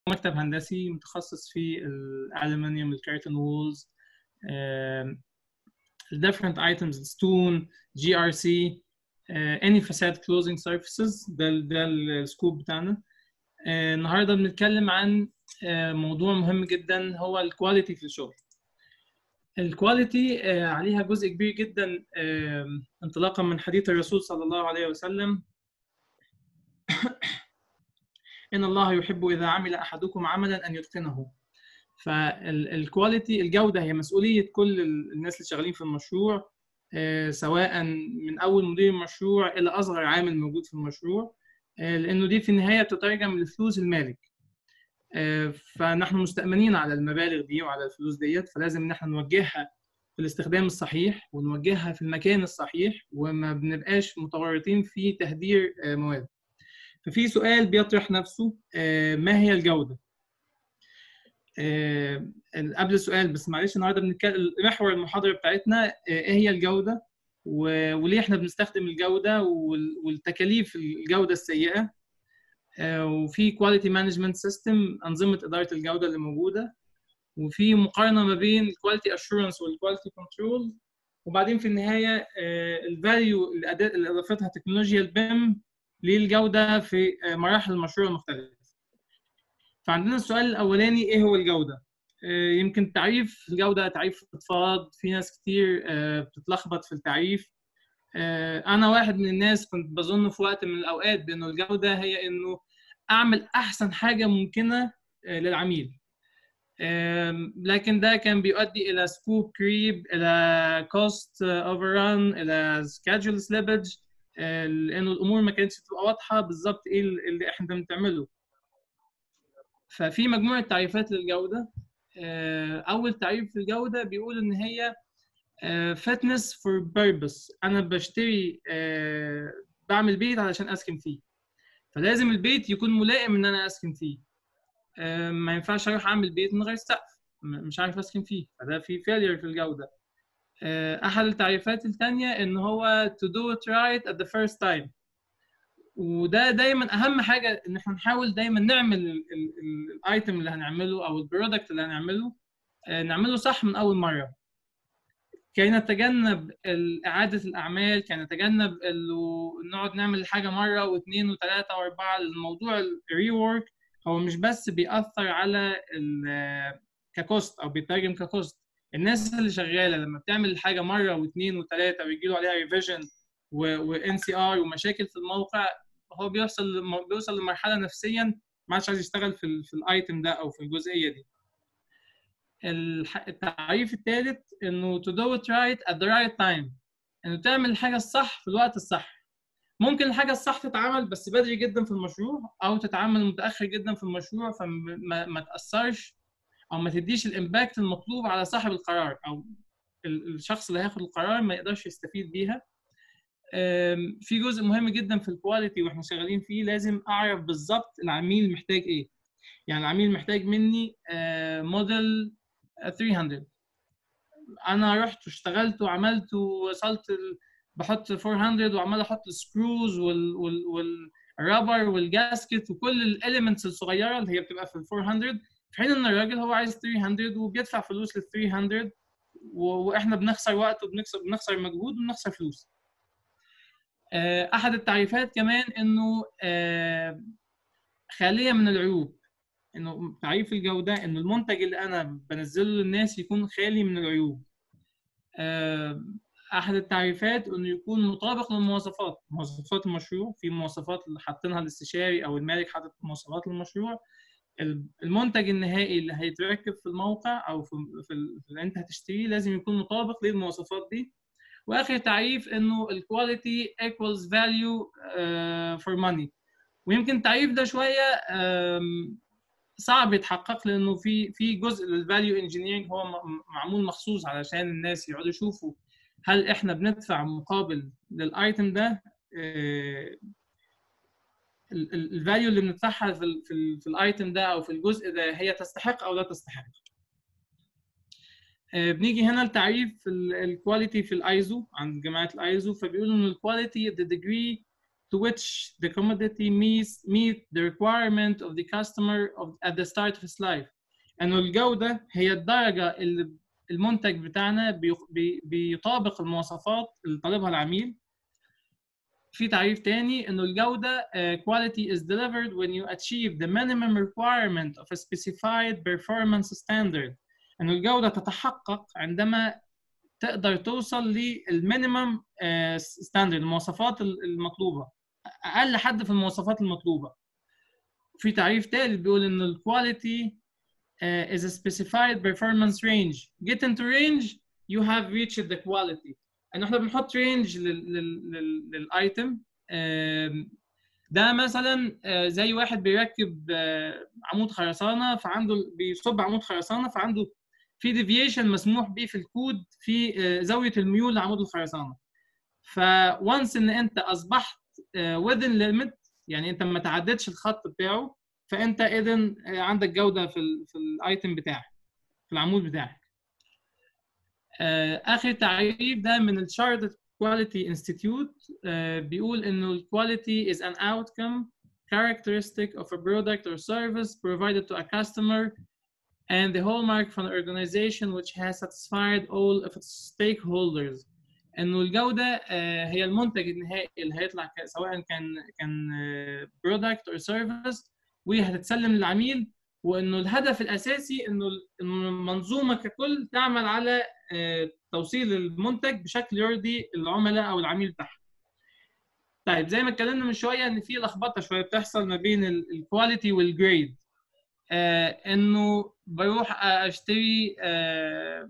مكتب هندسي متخصص في الالومنيوم الكارتون وولز different items stone GRC uh, any facade closing surfaces ده ده السكوب بتاعنا uh, النهارده بنتكلم عن uh, موضوع مهم جدا هو الكواليتي في الشغل الكواليتي عليها جزء كبير جدا انطلاقا من حديث الرسول صلى الله عليه وسلم ان الله يحب اذا عمل احدكم عملا ان يتقنه فالكواليتي الجوده هي مسؤوليه كل الناس اللي شغالين في المشروع سواء من اول مدير المشروع الى اصغر عامل موجود في المشروع لانه دي في النهايه بتترجم لفلوس المالك فنحن مستأمنين على المبالغ دي وعلى الفلوس ديت فلازم ان احنا نوجهها في الاستخدام الصحيح ونوجهها في المكان الصحيح وما بنبقاش متورطين في تهدير مواد ففي سؤال بيطرح نفسه ما هي الجوده قبل السؤال بس معلش النهارده بنتكلم محور المحاضره بتاعتنا ايه هي الجوده وليه احنا بنستخدم الجوده والتكاليف الجوده السيئه وفي كواليتي مانجمنت سيستم انظمه اداره الجوده اللي موجوده وفي مقارنه ما بين الكواليتي اشورنس والكواليتي كنترول وبعدين في النهايه الفاليو اللي اضافتها تكنولوجيا البيم للجوده في مراحل المشروع المختلفه فعندنا السؤال الاولاني ايه هو الجوده يمكن تعريف الجوده تعريف فضفاض في ناس كتير بتتلخبط في التعريف انا واحد من الناس كنت بظن في وقت من الاوقات بانه الجوده هي انه اعمل احسن حاجه ممكنه للعميل لكن ده كان بيؤدي الى سكوب كريب الى كوست اوفر ران الى سكادجول سليبج لانه الامور ما كانتش تبقى واضحه بالظبط ايه اللي احنا بنعمله ففي مجموعه تعريفات للجوده اول تعريف للجوده بيقول ان هي فتنس فور بيربس انا بشتري بعمل بيت علشان اسكن فيه فلازم البيت يكون ملائم ان انا اسكن فيه ما ينفعش اروح اعمل بيت من غير سقف مش عارف اسكن فيه فده في فيلير في الجوده احد التعريفات الثانيه ان هو to do it right at the first time وده دايما اهم حاجه ان احنا نحاول دايما نعمل الايتم اللي هنعمله او البرودكت اللي هنعمله نعمله صح من اول مره كي نتجنب اعاده الاعمال كي نتجنب نقعد نعمل الحاجه مره واثنين وثلاثه واربعه الموضوع الريورك هو مش بس بيأثر على ككوست او بيترجم ككوست الناس اللي شغاله لما بتعمل الحاجه مره واثنين وثلاثه ويجي له عليها ريفيجن وان سي ار ومشاكل في الموقع هو بيوصل بيوصل لمرحله نفسيا ما عادش عايز يشتغل في في الايتم ده او في الجزئيه دي التعريف الثالث انه to do it right at the right time انه تعمل الحاجه الصح في الوقت الصح ممكن الحاجه الصح تتعمل بس بدري جدا في المشروع او تتعمل متاخر جدا في المشروع فما ما تاثرش او ما تديش الامباكت المطلوب على صاحب القرار او الشخص اللي هياخد القرار ما يقدرش يستفيد بيها في جزء مهم جدا في الكواليتي واحنا شغالين فيه لازم اعرف بالظبط العميل محتاج ايه يعني العميل محتاج مني موديل 300 انا رحت واشتغلت وعملت ووصلت بحط 400 وعمال احط السكروز وال وال والرابر والجاسكت وكل الاليمنتس الصغيره اللي هي بتبقى في ال 400 في حين ان الراجل هو عايز 300 وبيدفع فلوس لل 300 واحنا بنخسر وقت وبنخسر بنخسر مجهود وبنخسر فلوس. احد التعريفات كمان انه خاليه من العيوب انه تعريف الجوده انه المنتج اللي انا بنزله للناس يكون خالي من العيوب. احد التعريفات انه يكون مطابق للمواصفات مواصفات المشروع في مواصفات اللي حاطينها الاستشاري او المالك حاطط مواصفات للمشروع المنتج النهائي اللي هيتركب في الموقع او في, في اللي انت هتشتريه لازم يكون مطابق للمواصفات دي واخر تعريف انه الكواليتي equals value uh, for money ويمكن التعريف ده شويه um, صعب يتحقق لانه في في جزء للفاليو انجينيرنج هو معمول مخصوص علشان الناس يقعدوا يشوفوا هل احنا بندفع مقابل للايتم ده الفاليو اللي بندفعها في ال في, ال في الايتم ده او في الجزء ده هي تستحق او لا تستحق بنيجي هنا لتعريف الكواليتي في الايزو عند جماعه الايزو فبيقولوا ان الكواليتي the degree to which the commodity meets meet the requirement of the customer of, at the start of his life انه الجوده هي الدرجه اللي المنتج بتاعنا بي بي بيطابق المواصفات اللي طالبها العميل في تعريف تاني انه الجوده uh, quality is delivered when you achieve the minimum requirement of a specified performance standard انه الجوده تتحقق عندما تقدر توصل للمينيمم ستاندرد المواصفات المطلوبه اقل حد في المواصفات المطلوبه في تعريف ثالث بيقول ان الكواليتي uh, is a specified performance range get into range you have reached the quality ان احنا بنحط رينج للايتم ده مثلا زي واحد بيركب عمود خرسانه فعنده بيصب عمود خرسانه فعنده في ديفيشن مسموح به في الكود في زاويه الميول لعمود الخرسانه فونس ان انت اصبحت within limit يعني انت ما تعدتش الخط بتاعه فانت اذا عندك جوده في ال في الايتم بتاعك في العمود بتاعك اخر تعريف ده من الشارد كواليتي انستيتيوت بيقول انه الكواليتي is an outcome characteristic of a product or service provided to a customer and the hallmark from an organization which has satisfied all of its stakeholders انه الجوده هي المنتج النهائي اللي هيطلع سواء كان كان برودكت او سيرفيس وهتتسلم للعميل وانه الهدف الاساسي انه المنظومه ككل تعمل على توصيل المنتج بشكل يرضي العملاء او العميل بتاعها. طيب زي ما اتكلمنا من شويه ان في لخبطه شويه بتحصل ما بين الكواليتي والجريد. آه انه بروح اشتري آه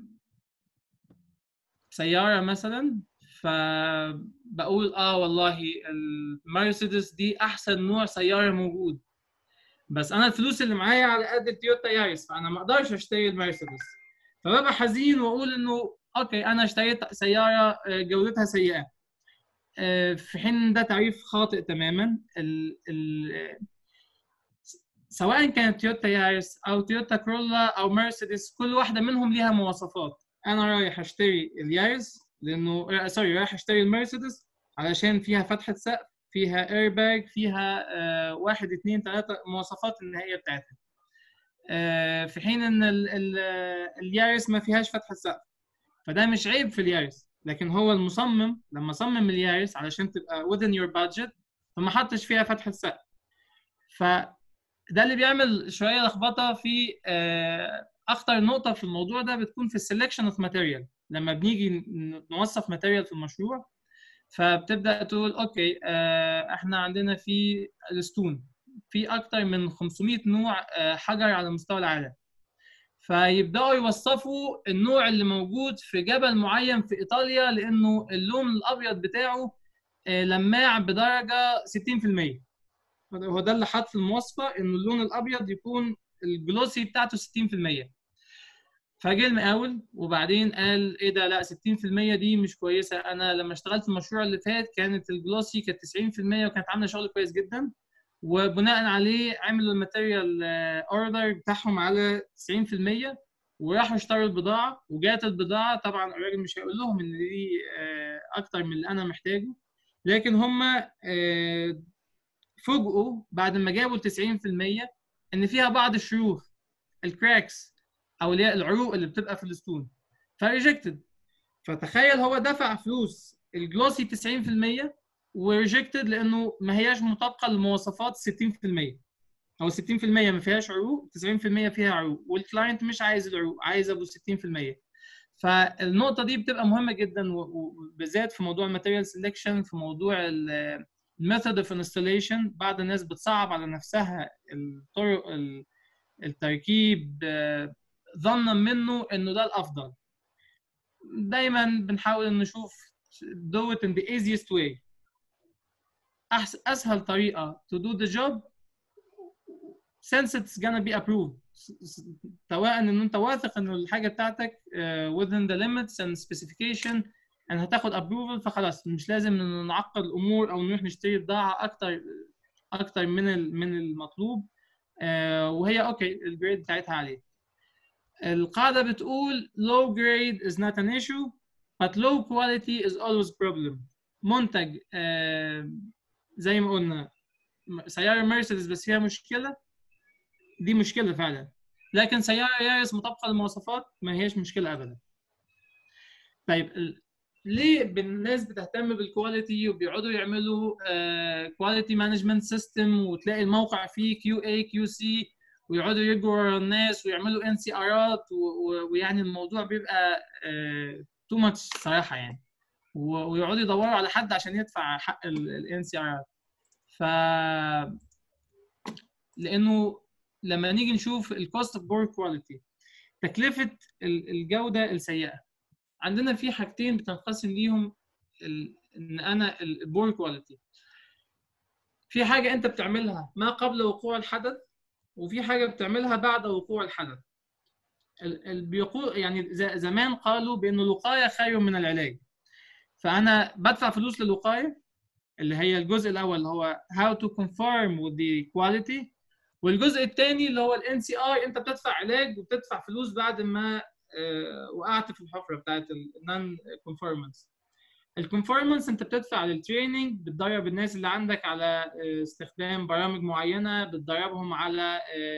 سياره مثلا فبقول اه والله المرسيدس دي احسن نوع سياره موجود بس انا الفلوس اللي معايا على قد التويوتا ياريس فانا ما اقدرش اشتري المرسيدس فببقى حزين واقول انه اوكي انا اشتريت سياره جودتها سيئه في حين ان ده تعريف خاطئ تماما ال ال سواء كانت تويوتا ياريس او تويوتا كرولا او مرسيدس كل واحده منهم ليها مواصفات انا رايح اشتري الياريس لانه سوري رايح اشتري المرسيدس علشان فيها فتحه سقف فيها ايرباج فيها آه واحد اثنين ثلاثة مواصفات النهائية بتاعتها آه في حين ان ال ال اليارس ما فيهاش فتحة سقف فده مش عيب في اليارس لكن هو المصمم لما صمم اليارس علشان تبقى within your budget فما حطش فيها فتحة سقف فده اللي بيعمل شوية لخبطة في آه اخطر نقطة في الموضوع ده بتكون في السلكشن اوف ماتيريال لما بنيجي نوصف ماتيريال في المشروع فبتبدا تقول اوكي آه احنا عندنا في الستون في اكتر من 500 نوع آه حجر على مستوى العالم فيبداوا يوصفوا النوع اللي موجود في جبل معين في ايطاليا لانه اللون الابيض بتاعه آه لماع بدرجه 60% هو ده اللي حط في المواصفه انه اللون الابيض يكون الجلوسي بتاعته 60% فجه المقاول وبعدين قال ايه ده لا 60% دي مش كويسه انا لما اشتغلت المشروع اللي فات كانت الجلوسي كانت 90% وكانت عامله شغل كويس جدا وبناء عليه عملوا الماتيريال اوردر بتاعهم على 90% وراحوا اشتروا البضاعه وجات البضاعه طبعا الراجل مش هيقول لهم ان دي اكتر من اللي انا محتاجه لكن هم فوجئوا بعد ما جابوا 90% ان فيها بعض الشروخ الكراكس او اللي هي العروق اللي بتبقى في الستون فريجكتد فتخيل هو دفع فلوس الجلوسي 90% وريجكتد لانه ما هياش مطابقه لمواصفات 60% او 60% ما فيهاش عروق 90% فيها عروق والكلاينت مش عايز العروق عايز ابو 60% فالنقطه دي بتبقى مهمه جدا وبالذات في موضوع الماتيريال سelection في موضوع الميثود اوف انستليشن بعض الناس بتصعب على نفسها الطرق التركيب ظنا منه انه ده الافضل دايما بنحاول نشوف do it in the easiest way اسهل طريقه to do the job since it's gonna be approved سواء ان انت واثق ان الحاجه بتاعتك uh, within the limits and specification ان هتاخد approval فخلاص مش لازم نعقد الامور او نروح نشتري بضاعه اكتر اكتر من من المطلوب uh, وهي اوكي الجريد بتاعتها عليه القاعدة بتقول low grade is not an issue but low quality is always problem منتج زي ما قلنا سياره مرسيدس بس فيها مشكله دي مشكله فعلا لكن سياره يارس مطابقه للمواصفات ما هيش مشكله ابدا طيب ليه الناس بتهتم بالكواليتي وبيقعدوا يعملوا كواليتي مانجمنت سيستم وتلاقي الموقع فيه كيو اي كيو سي ويقعدوا يجروا ورا الناس ويعملوا ان سي ارات ويعني الموضوع بيبقى تو ماتش صراحه يعني ويقعدوا يدوروا على حد عشان يدفع حق الان سي ارات ف لانه لما نيجي نشوف الكوست اوف بور كواليتي تكلفه الجوده السيئه عندنا في حاجتين بتنقسم ليهم ان انا البور كواليتي في حاجه انت بتعملها ما قبل وقوع الحدث وفي حاجه بتعملها بعد وقوع الحدث بيقول يعني زمان قالوا بان الوقايه خير من العلاج فانا بدفع فلوس للوقايه اللي هي الجزء الاول اللي هو how to conform with the quality والجزء الثاني اللي هو الان سي اي انت بتدفع علاج وبتدفع فلوس بعد ما وقعت في الحفره بتاعت النون كونفورمانس الكونفورمانس انت بتدفع للتريننج بتدرب الناس اللي عندك على استخدام برامج معينه بتدربهم على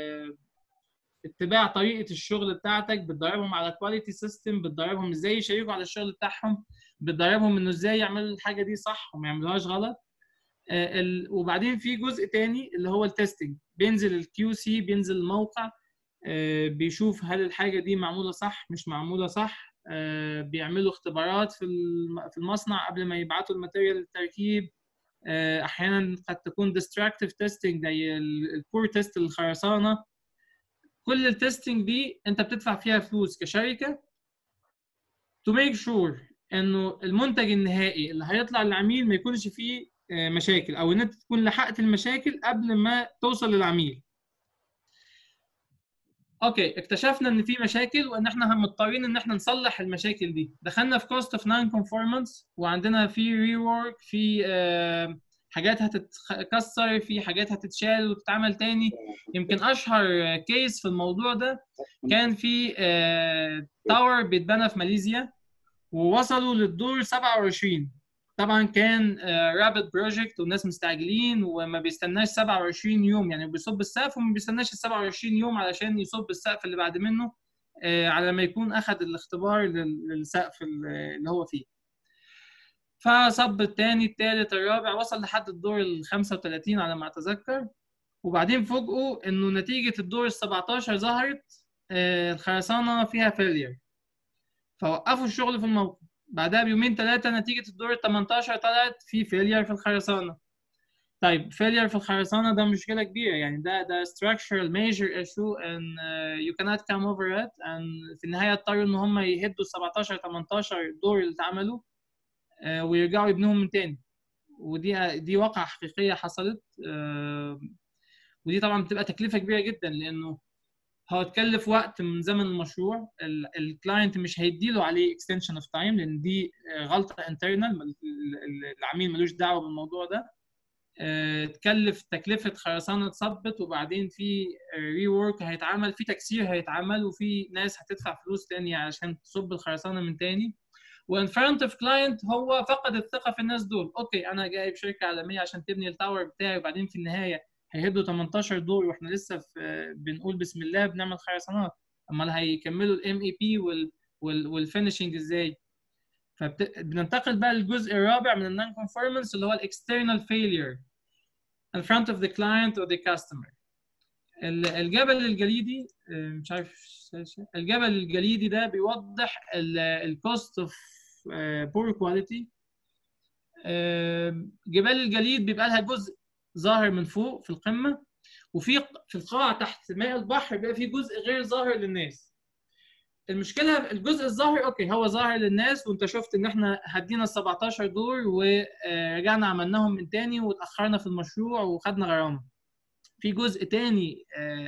اتباع طريقه الشغل بتاعتك بتدربهم على كواليتي سيستم بتدربهم ازاي يشاركوا على الشغل بتاعهم بتدربهم انه ازاي يعملوا الحاجه دي صح وما يعملوهاش غلط وبعدين في جزء تاني اللي هو التستنج بينزل الكيو سي بينزل الموقع بيشوف هل الحاجه دي معموله صح مش معموله صح بيعملوا اختبارات في في المصنع قبل ما يبعتوا الماتيريال للتركيب احيانا قد تكون ديستراكتيف تيستنج زي البور تيست للخرسانه كل التستنج دي انت بتدفع فيها فلوس كشركه to make sure انه المنتج النهائي اللي هيطلع للعميل ما يكونش فيه مشاكل او ان انت تكون لحقت المشاكل قبل ما توصل للعميل اوكي اكتشفنا ان في مشاكل وان احنا مضطرين ان احنا نصلح المشاكل دي دخلنا في كوست اوف نون كونفورمانس وعندنا في ري ورك في آه حاجات هتتكسر في حاجات هتتشال وتتعمل تاني يمكن اشهر كيس في الموضوع ده كان في آه تاور بيتبنى في ماليزيا ووصلوا للدور 27 طبعا كان رابid بروجكت والناس مستعجلين وما بيستناش 27 يوم يعني بيصب السقف وما بيستناش ال 27 يوم علشان يصب السقف اللي بعد منه على ما يكون اخذ الاختبار للسقف اللي هو فيه فصب الثاني الثالث الرابع وصل لحد الدور ال 35 على ما اتذكر وبعدين فوجئوا انه نتيجه الدور ال 17 ظهرت الخرسانه فيها فيلير فوقفوا الشغل في الموقع بعدها بيومين ثلاثه نتيجه الدور ال 18 طلعت في فيلير في الخرسانه طيب فيلير في الخرسانه ده مشكله كبيره يعني ده ده structural major issue and uh, you cannot come over it and في النهايه اضطروا ان هم يهدوا 17 18 دور اللي اتعملوا uh, ويرجعوا يبنوهم من تاني ودي دي واقعه حقيقيه حصلت uh, ودي طبعا بتبقى تكلفه كبيره جدا لانه هو اتكلف وقت من زمن المشروع الكلاينت مش هيديله عليه اكستنشن اوف تايم لان دي غلطه انترنال العميل ملوش دعوه بالموضوع ده تكلف تكلفه خرسانه اتصبت وبعدين في ري ورك هيتعمل في تكسير هيتعمل وفي ناس هتدفع فلوس تاني عشان تصب الخرسانه من تاني وان فرونت اوف كلاينت هو فقد الثقه في الناس دول اوكي انا جايب شركه عالميه عشان تبني التاور بتاعي وبعدين في النهايه هيهدوا 18 دور واحنا لسه في بنقول بسم الله بنعمل خرسانات امال هيكملوا الام اي بي والفينشنج ازاي فبننتقل بقى للجزء الرابع من النون كونفورمانس اللي هو الاكسترنال فيلير in front of the client or the customer الجبل الجليدي مش عارف الجبل الجليدي ده بيوضح الكوست اوف بور كواليتي جبال الجليد بيبقى لها جزء ظاهر من فوق في القمه وفي في القاع تحت ماء البحر بيبقى في جزء غير ظاهر للناس المشكله الجزء الظاهر اوكي هو ظاهر للناس وانت شفت ان احنا هدينا 17 دور ورجعنا عملناهم من تاني واتاخرنا في المشروع وخدنا غرامه في جزء تاني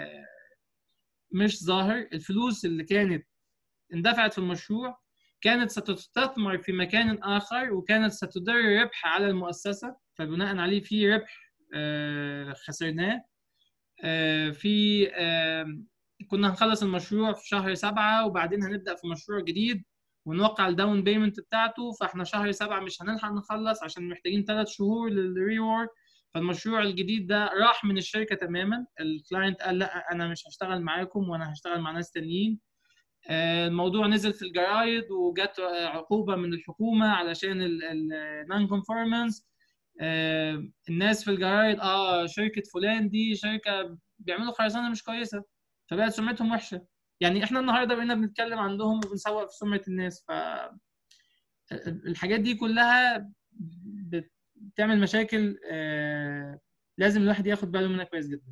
مش ظاهر الفلوس اللي كانت اندفعت في المشروع كانت ستستثمر في مكان اخر وكانت ستدر ربح على المؤسسه فبناء عليه في ربح خسرناه في كنا هنخلص المشروع في شهر سبعة وبعدين هنبدأ في مشروع جديد ونوقع الداون بيمنت بتاعته فاحنا شهر سبعة مش هنلحق نخلص عشان محتاجين ثلاث شهور للري وورك فالمشروع الجديد ده راح من الشركه تماما الكلاينت قال لا انا مش هشتغل معاكم وانا هشتغل مع ناس تانيين الموضوع نزل في الجرايد وجت عقوبه من الحكومه علشان النون كونفورمانس الناس في الجرايد اه شركه فلان دي شركه بيعملوا خرسانه مش كويسه فبقت سمعتهم وحشه يعني احنا النهارده بقينا بنتكلم عندهم وبنسوق في سمعه الناس ف الحاجات دي كلها بتعمل مشاكل آه لازم الواحد ياخد باله منها كويس جدا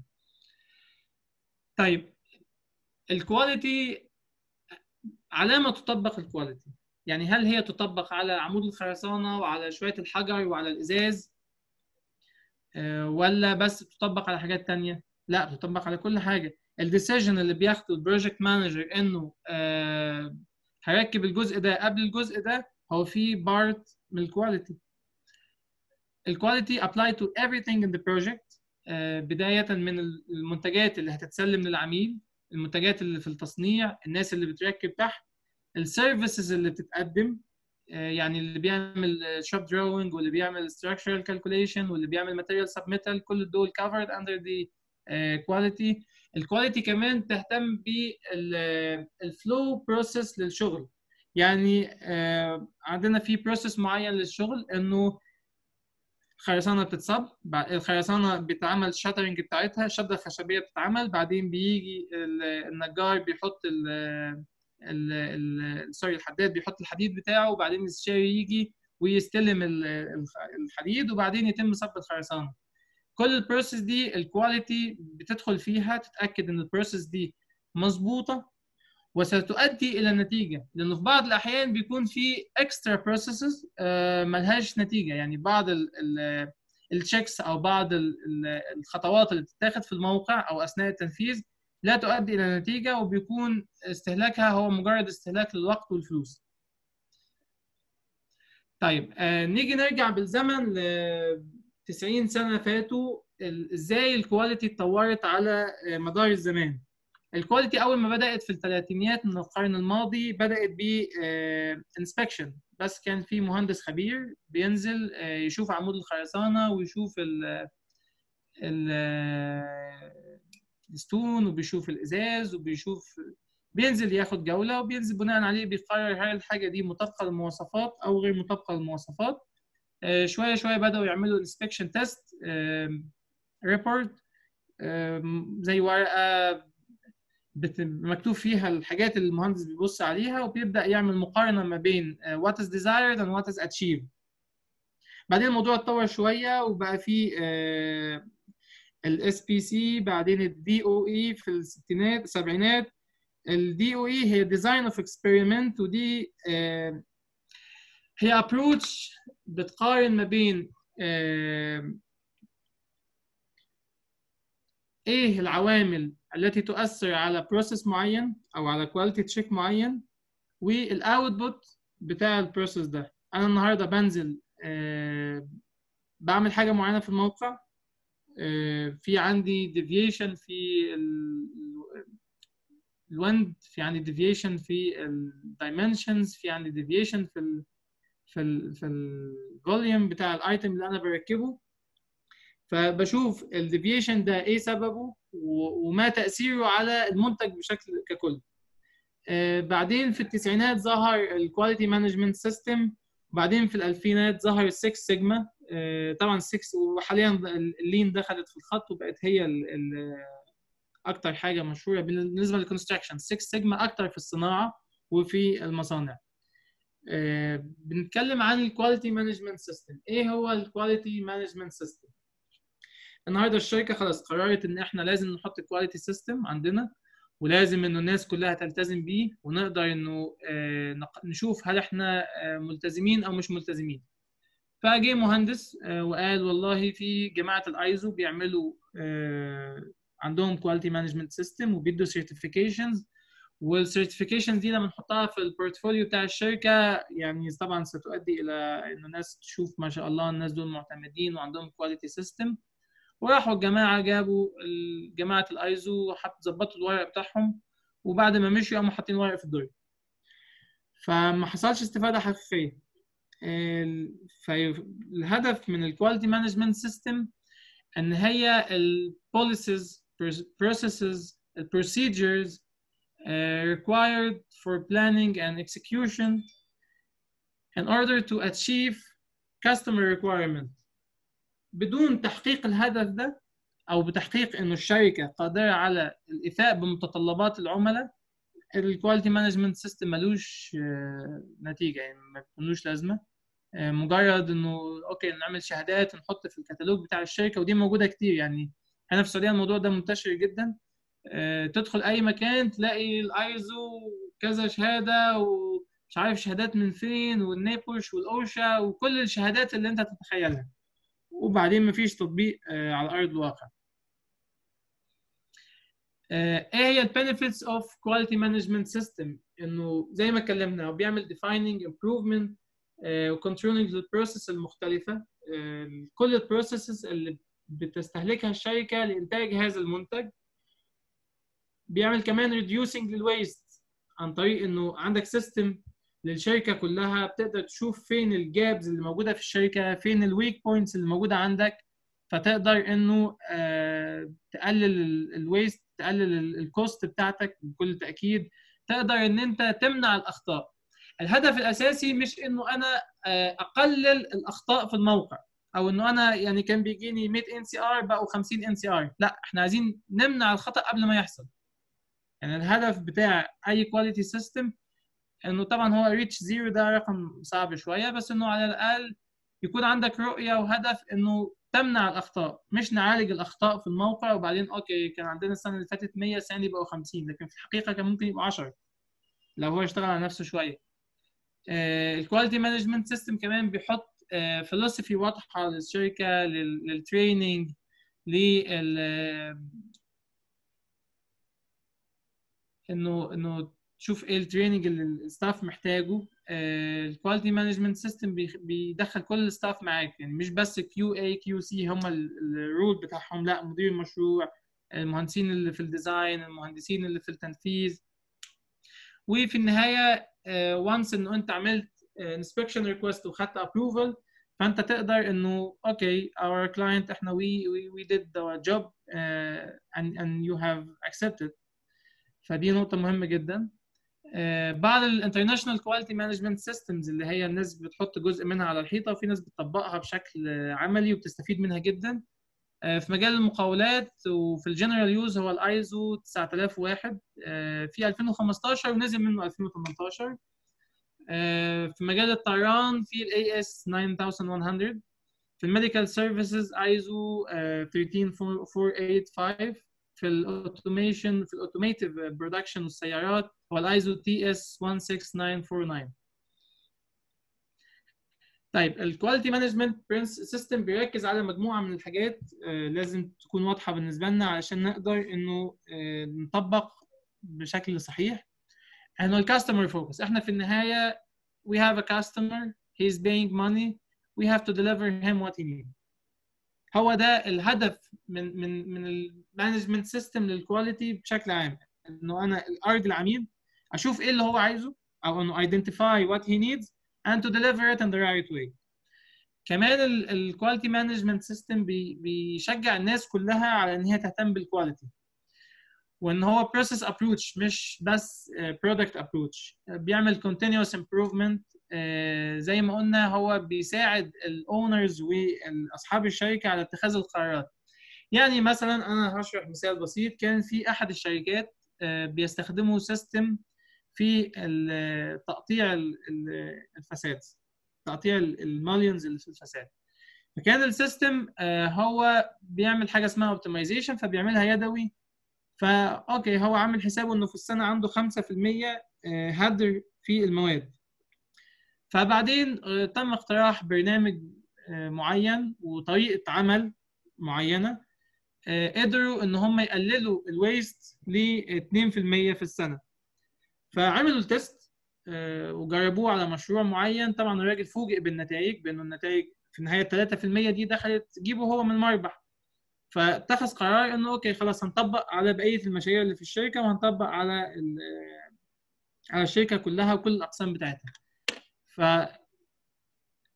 طيب الكواليتي على ما تطبق الكواليتي يعني هل هي تطبق على عمود الخرسانه وعلى شويه الحجر وعلى الازاز آه ولا بس تطبق على حاجات تانية لا بتطبق على كل حاجه الديسيجن اللي بياخده البروجكت مانجر انه آه هركب الجزء ده قبل الجزء ده هو في بارت من الكواليتي الكواليتي apply to everything in the project آه بداية من المنتجات اللي هتتسلم للعميل المنتجات اللي في التصنيع الناس اللي بتركب تحت السيرفيسز اللي بتتقدم آه يعني اللي بيعمل شوب دروينج واللي بيعمل structural calculation واللي بيعمل material submittal كل دول covered under the كواليتي الكواليتي كمان تهتم بالفلو بروسيس للشغل يعني آه عندنا في بروسيس معين للشغل انه خرسانه بتتصب الخرسانه بيتعمل شاترنج بتاعتها الشده الخشبيه بتتعمل بعدين بيجي النجار بيحط ال سوري الحداد بيحط الحديد بتاعه وبعدين الاستشاري يجي ويستلم الحديد وبعدين يتم صب الخرسانه كل البروسيس دي الكواليتي بتدخل فيها تتاكد ان البروسيس دي مظبوطه وستؤدي الى نتيجه لانه في بعض الاحيان بيكون في اكسترا بروسيسز ملهاش نتيجه يعني بعض التشيكس او بعض الخطوات اللي بتتاخد في الموقع او اثناء التنفيذ لا تؤدي الى نتيجه وبيكون استهلاكها هو مجرد استهلاك للوقت والفلوس. طيب آه نيجي نرجع بالزمن ل 90 سنه فاتوا ازاي الكواليتي اتطورت على مدار الزمان. الكواليتي اول ما بدات في الثلاثينيات من القرن الماضي بدات ب انسبكشن بس كان في مهندس خبير بينزل يشوف عمود الخرسانه ويشوف ال الستون وبيشوف الازاز وبيشوف بينزل ياخد جوله وبينزل بناء عليه بيقرر هل الحاجه دي مطابقه للمواصفات او غير مطابقه للمواصفات شويه شويه بداوا يعملوا انسبكشن تيست ريبورت زي ورقه مكتوب فيها الحاجات اللي المهندس بيبص عليها وبيبدا يعمل مقارنه ما بين what is desired and what is achieved بعدين الموضوع اتطور شويه وبقى في الاس بي سي بعدين الدي او اي في الستينات السبعينات الدي او اي هي ديزاين اوف اكسبيرمنت ودي هي ابروتش بتقارن ما بين ايه العوامل التي تؤثر على بروسيس معين او على كواليتي تشيك معين والاوتبوت بتاع البروسيس ده انا النهارده بنزل أه بعمل حاجه معينه في الموقع أه في عندي ديفيشن في الويند في عندي ديفيشن في الدايمنشنز في عندي ديفيشن في ال في ال في الفوليوم بتاع الايتم اللي انا بركبه فبشوف الديفيشن ده ايه سببه وما تاثيره على المنتج بشكل ككل آه بعدين في التسعينات ظهر الكواليتي مانجمنت سيستم وبعدين في الالفينات ظهر السكس سيجما آه طبعا السكس وحاليا اللين دخلت في الخط وبقت هي ال ال اكتر حاجه مشهوره بالنسبه للكونستراكشن 6 سيجما اكتر في الصناعه وفي المصانع آه بنتكلم عن الكواليتي مانجمنت سيستم ايه هو الكواليتي مانجمنت سيستم النهارده الشركه خلاص قررت ان احنا لازم نحط كواليتي سيستم عندنا ولازم انه الناس كلها تلتزم بيه ونقدر انه آه نشوف هل احنا آه ملتزمين او مش ملتزمين فجه مهندس وقال والله في جماعه الايزو بيعملوا عندهم كواليتي مانجمنت سيستم وبيدوا سيرتيفيكيشنز والسيرتيفيكيشن دي لما نحطها في البورتفوليو بتاع الشركه يعني طبعا ستؤدي الى ان الناس تشوف ما شاء الله الناس دول معتمدين وعندهم كواليتي سيستم وراحوا الجماعه جابوا جماعه الايزو حط ظبطوا الورق بتاعهم وبعد ما مشوا قاموا حاطين ورق في الدرج فما حصلش استفاده حقيقيه فالهدف من الكواليتي مانجمنت سيستم ان هي البوليسيز processes procedures uh, required for planning and execution in order to achieve customer requirement بدون تحقيق الهدف ده او بتحقيق انه الشركه قادره على الايفاء بمتطلبات العملاء الكواليتي مانجمنت سيستم ملوش نتيجه يعني ما ملوش لازمه مجرد انه اوكي نعمل شهادات ونحط في الكتالوج بتاع الشركه ودي موجوده كتير يعني هنا في السعوديه الموضوع ده منتشر جدا تدخل اي مكان تلاقي الايزو كذا شهاده ومش عارف شهادات من فين والنيبوش والاوشا وكل الشهادات اللي انت تتخيلها وبعدين مفيش تطبيق على ارض الواقع ايه هي البنفيتس اوف كواليتي مانجمنت سيستم انه زي ما اتكلمنا هو بيعمل defining improvement وكنترولينج للبروسيس المختلفه كل البروسيسز اللي بتستهلكها الشركه لانتاج هذا المنتج بيعمل كمان reducing للويست عن طريق انه عندك سيستم للشركه كلها بتقدر تشوف فين الجابز اللي موجوده في الشركه فين الويك بوينتس اللي موجوده عندك فتقدر انه آه تقلل الويست تقلل الكوست بتاعتك بكل تاكيد تقدر ان انت تمنع الاخطاء الهدف الاساسي مش انه انا آه اقلل الاخطاء في الموقع او انه انا يعني كان بيجيني 100 ان سي ار بقوا 50 ان سي ار لا احنا عايزين نمنع الخطا قبل ما يحصل يعني الهدف بتاع اي كواليتي سيستم انه طبعا هو ريتش زيرو ده رقم صعب شويه بس انه على الاقل يكون عندك رؤيه وهدف انه تمنع الاخطاء مش نعالج الاخطاء في الموقع وبعدين اوكي كان عندنا السنه اللي فاتت 100 السنه دي بقوا 50 لكن في الحقيقه كان ممكن يبقوا 10 لو هو اشتغل على نفسه شويه الكواليتي مانجمنت سيستم كمان بيحط فلسفي واضحه للشركه للتريننج لل انه انه تشوف ايه التريننج اللي الستاف محتاجه الكواليتي مانجمنت سيستم بيدخل كل الستاف معاك يعني مش بس كيو اي كيو سي هم الرول بتاعهم لا مدير المشروع المهندسين اللي في الديزاين المهندسين اللي في التنفيذ وفي النهايه وانس انه انت عملت انسبكشن ريكوست وخدت ابروفل فانت تقدر انه اوكي اور كلاينت احنا وي وي did our job uh, and and you have accepted فدي نقطه مهمه جدا uh, بعض الانترناشونال كواليتي مانجمنت سيستمز اللي هي الناس بتحط جزء منها على الحيطه وفي ناس بتطبقها بشكل عملي وبتستفيد منها جدا uh, في مجال المقاولات وفي الجنرال يوز هو الايزو 9001 في 2015 ونزل منه 2018 في مجال الطيران في الاي اس 9100 في الميديكال سيرفيسز ايزو 13485 في الاوتوميشن في الاوتوميتيف برودكشن والسيارات هو الايزو تي اس 16949 طيب الكواليتي مانجمنت سيستم بيركز على مجموعه من الحاجات لازم تكون واضحه بالنسبه لنا علشان نقدر انه نطبق بشكل صحيح انه الكاستمر فوكس احنا في النهايه we have a customer he is paying money we have to deliver him what he needs هو ده الهدف من من من المانجمنت سيستم للكواليتي بشكل عام انه انا ارجع العميل اشوف ايه اللي هو عايزه او انه identify what he needs and to deliver it in the right way كمان الكواليتي مانجمنت سيستم بيشجع الناس كلها على ان هي تهتم بالكواليتي وان هو process approach مش بس product approach بيعمل continuous improvement زي ما قلنا هو بيساعد الاونرز واصحاب الشركه على اتخاذ القرارات يعني مثلا انا هشرح مثال بسيط كان في احد الشركات بيستخدموا سيستم في تقطيع الفساد تقطيع المليونز اللي في الفساد فكان السيستم هو بيعمل حاجه اسمها اوبتمايزيشن فبيعملها يدوي فا اوكي هو عامل حسابه انه في السنه عنده 5% هدر في المواد فبعدين تم اقتراح برنامج معين وطريقه عمل معينه قدروا ان هم يقللوا الويست ل 2% في السنه فعملوا التست وجربوه على مشروع معين طبعا الراجل فوجئ بالنتائج بانه النتائج في النهايه 3% دي دخلت جيبه هو من المربح فاتخذ قرار انه اوكي خلاص هنطبق على بقيه المشاريع اللي في الشركه وهنطبق على على الشركه كلها وكل الاقسام بتاعتها ف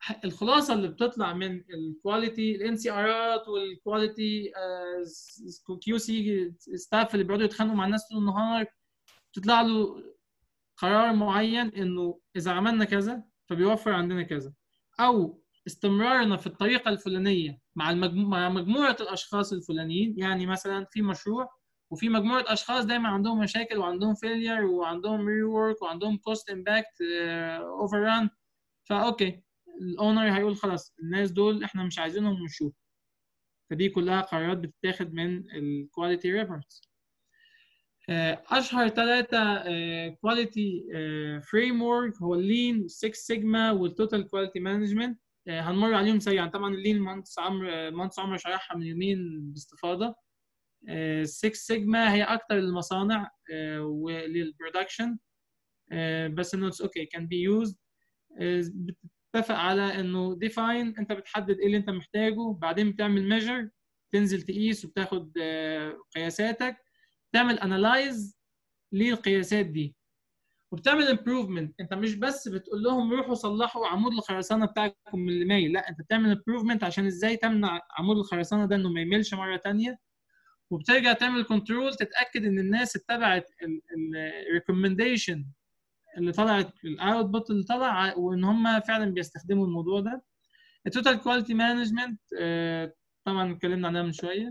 الخلاصه اللي بتطلع من الكواليتي الان سي ارات والكواليتي كيو سي ستاف اللي بيقعدوا يتخانقوا مع الناس طول النهار بتطلع له قرار معين انه اذا عملنا كذا فبيوفر عندنا كذا او استمرارنا في الطريقه الفلانيه مع المجمو... مع مجموعه الاشخاص الفلانيين يعني مثلا في مشروع وفي مجموعه اشخاص دايما عندهم مشاكل وعندهم فيلير وعندهم ري ورك وعندهم كوست امباكت اوفر ران فاوكي الاونر هيقول خلاص الناس دول احنا مش عايزينهم نشوف فدي كلها قرارات بتتاخد من الكواليتي ريبورتس اشهر ثلاثه كواليتي فريم ورك هو اللين 6 سيجما والتوتال كواليتي مانجمنت هنمر عليهم سريعا طبعا اللين المهندس عمرو المهندس عمرو شرحها من يومين باستفاضه 6 سيجما هي اكتر للمصانع وللبرودكشن بس انه اتس اوكي كان بي يوزد بتتفق على انه ديفاين انت بتحدد ايه اللي انت محتاجه بعدين بتعمل ميجر تنزل تقيس وبتاخد قياساتك تعمل انالايز للقياسات دي وبتعمل امبروفمنت انت مش بس بتقول لهم روحوا صلحوا عمود الخرسانه بتاعكم من اللي مايل لا انت بتعمل امبروفمنت عشان ازاي تمنع عمود الخرسانه ده انه ما يميلش مره ثانيه وبترجع تعمل كنترول تتاكد ان الناس اتبعت الريكومنديشن اللي طلعت الاوتبوت اللي طلع وان هم فعلا بيستخدموا الموضوع ده التوتال كواليتي مانجمنت طبعا اتكلمنا عنها من شويه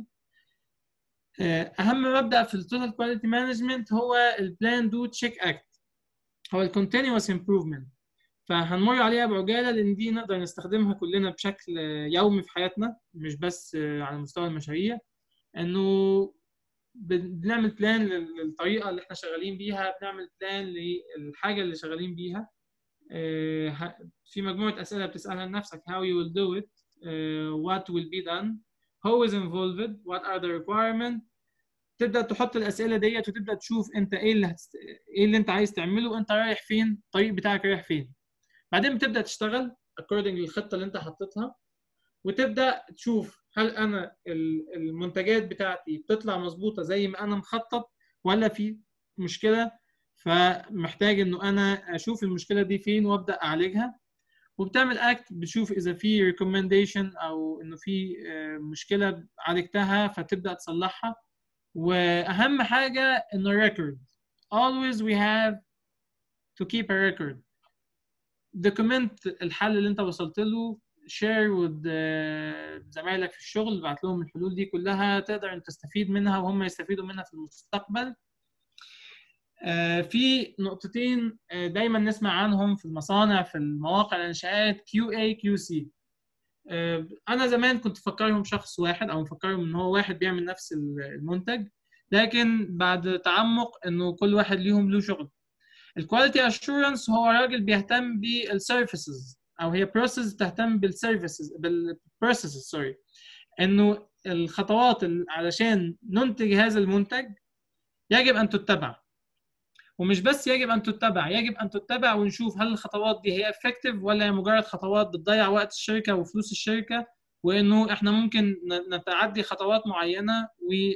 اهم مبدا في التوتال كواليتي مانجمنت هو البلان دو تشيك اكت هو الكونتينوس امبروفمنت فهنمر عليها بعجاله لان دي نقدر نستخدمها كلنا بشكل يومي في حياتنا مش بس على مستوى المشاريع انه بنعمل بلان للطريقه اللي احنا شغالين بيها بنعمل بلان للحاجه اللي شغالين بيها في مجموعه اسئله بتسالها لنفسك how you will do it what will be done who is involved what are the requirements تبدا تحط الاسئله ديت وتبدا تشوف انت ايه اللي هتست... ايه اللي انت عايز تعمله وانت رايح فين الطريق بتاعك رايح فين بعدين بتبدا تشتغل according للخطه اللي انت حطيتها وتبدا تشوف هل انا المنتجات بتاعتي بتطلع مظبوطه زي ما انا مخطط ولا في مشكله فمحتاج انه انا اشوف المشكله دي فين وابدا اعالجها وبتعمل اكت بتشوف اذا في ريكومنديشن او انه في مشكله عالجتها فتبدا تصلحها واهم حاجه انه ريكورد always we have to keep a record دوكيمنت الحل اللي انت وصلت له شير with زمايلك في الشغل بعت لهم الحلول دي كلها تقدر انت تستفيد منها وهم يستفيدوا منها في المستقبل في نقطتين دايما نسمع عنهم في المصانع في المواقع الانشاءات QA QC انا زمان كنت مفكرهم شخص واحد او مفكرهم ان هو واحد بيعمل نفس المنتج لكن بعد تعمق انه كل واحد ليهم له شغل الكواليتي اشورنس هو راجل بيهتم بالسيرفيسز او هي بروسيس بتهتم بالسيرفيسز بالبروسيسز سوري انه الخطوات علشان ننتج هذا المنتج يجب ان تتبع ومش بس يجب ان تتبع يجب ان تتبع ونشوف هل الخطوات دي هي افكتيف ولا هي مجرد خطوات بتضيع وقت الشركه وفلوس الشركه وانه احنا ممكن نتعدي خطوات معينه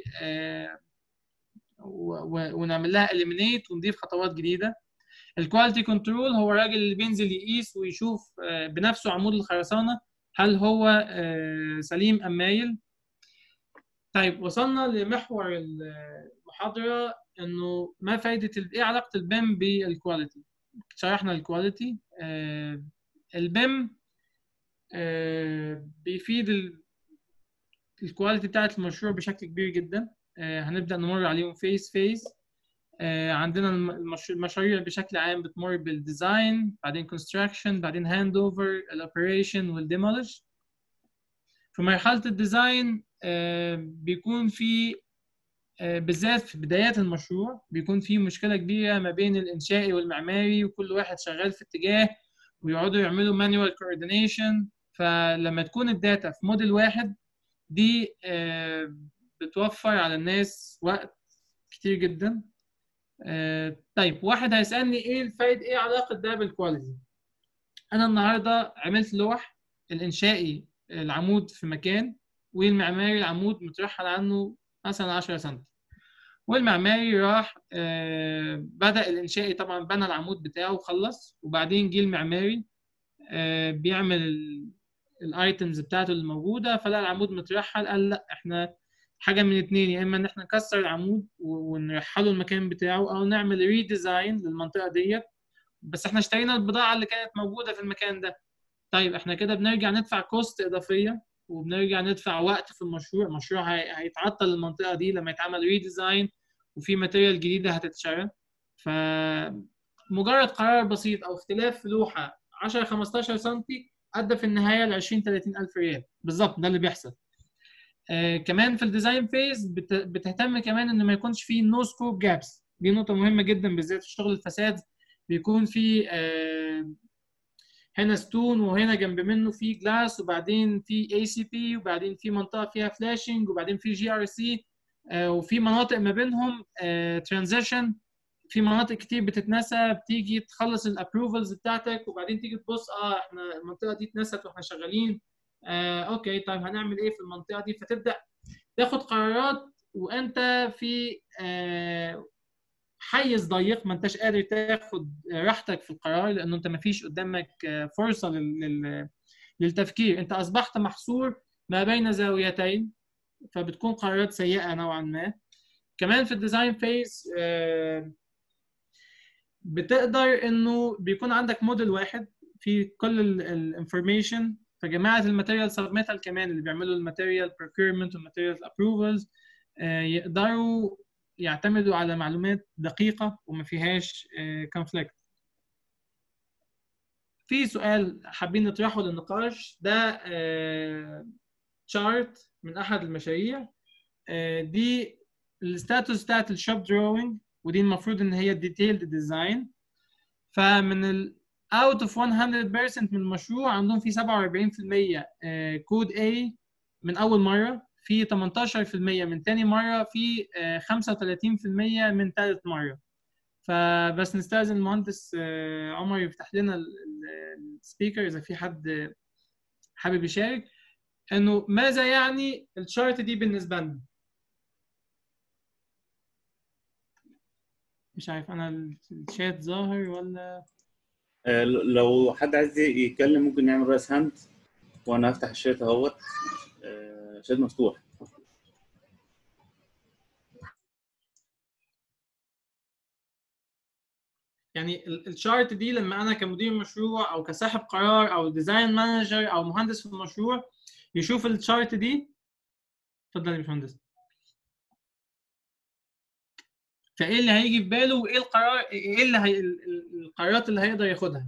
و ونعمل لها اليمينيت ونضيف خطوات جديده الكواليتي كنترول هو الراجل اللي بينزل يقيس ويشوف بنفسه عمود الخرسانه هل هو سليم ام مايل طيب وصلنا لمحور المحاضره انه ما فائده ايه علاقه البيم بالكواليتي شرحنا الكواليتي آه البيم آه بيفيد الكواليتي بتاعت المشروع بشكل كبير جدا آه هنبدا نمر عليهم فيز فيز آه عندنا المشاريع بشكل عام بتمر بالديزاين بعدين كونستراكشن بعدين هاند اوفر الاوبريشن والديمولش في مرحله الديزاين آه بيكون في بالذات في بدايات المشروع بيكون في مشكله كبيره ما بين الانشائي والمعماري وكل واحد شغال في اتجاه ويقعدوا يعملوا مانوال كوردينيشن فلما تكون الداتا في موديل واحد دي بتوفر على الناس وقت كتير جدا طيب واحد هيسالني ايه الفايده ايه علاقه ده بالكواليتي انا النهارده عملت لوح الانشائي العمود في مكان والمعماري العمود مترحل عنه مثلا 10 سم والمعماري راح آه بدا الانشائي طبعا بنى العمود بتاعه وخلص وبعدين جه المعماري آه، بيعمل الايتمز بتاعته اللي موجوده فلقى العمود مترحل قال لا احنا حاجه من اتنين يا اما ان احنا نكسر العمود و- ونرحله المكان بتاعه او نعمل ريديزاين للمنطقه ديت بس احنا اشترينا البضاعه اللي كانت موجوده في المكان ده طيب احنا كده بنرجع ندفع كوست اضافيه وبنرجع ندفع وقت في المشروع المشروع هي- هيتعطل المنطقه دي لما يتعمل ريديزاين وفي ماتيريال جديده هتتشرى فمجرد قرار بسيط او اختلاف في لوحه 10 15 سم ادى في النهايه ل 20 30 الف ريال بالظبط ده اللي بيحصل آه كمان في الديزاين فيز بت- بتهتم كمان ان ما يكونش فيه نو سكوب جابس دي نقطه مهمه جدا بالذات في شغل الفساد بيكون في آه هنا ستون وهنا جنب منه في جلاس وبعدين في اي سي بي وبعدين في منطقه فيها فلاشنج وبعدين في جي ار سي وفي مناطق ما بينهم ترانزيشن في مناطق كتير بتتنسى بتيجي تخلص الابروفلز بتاعتك وبعدين تيجي تبص اه احنا المنطقه دي اتنست واحنا شغالين آه اوكي طيب هنعمل ايه في المنطقه دي فتبدا تاخد قرارات وانت في آه حيز ضيق ما انتش قادر تاخد راحتك في القرار لانه انت ما فيش قدامك آه، فرصه لل- لل- للتفكير انت اصبحت محصور ما بين زاويتين فبتكون قرارات سيئه نوعا ما كمان في الديزاين فيز بتقدر انه بيكون عندك موديل واحد في كل الانفورميشن فجماعه الماتيريال سبميتال كمان اللي بيعملوا الماتيريال بروكيرمنت والماتيريال ابروفلز يقدروا يعتمدوا على معلومات دقيقه وما فيهاش كونفليكت في سؤال حابين نطرحه للنقاش ده تشارت من احد المشاريع آه، دي الستاتوس بتاعت الشوب دروينج ودي المفروض ان هي ديتيلد ديزاين فمن ال out of 100% من المشروع عندهم في 47% آه، كود A من اول مره في 18% من تاني مره في آه، 35% من تالت مره فبس نستأذن المهندس آه، عمر يفتح لنا السبيكر اذا في حد حابب يشارك انه ماذا يعني الشارت دي بالنسبه لنا مش عارف انا الشات ظاهر ولا آه، لو حد عايز يتكلم ممكن نعمل رايس هاند وانا هفتح الشات اهوت آه، شات مفتوح يعني ال- الشارت دي لما انا كمدير مشروع او كصاحب قرار او ديزاين مانجر او مهندس في المشروع يشوف الشارت دي اتفضل يا باشمهندس فايه اللي هيجي في باله وايه القرار ايه اللي هي ال- ال- القرارات اللي هيقدر ياخدها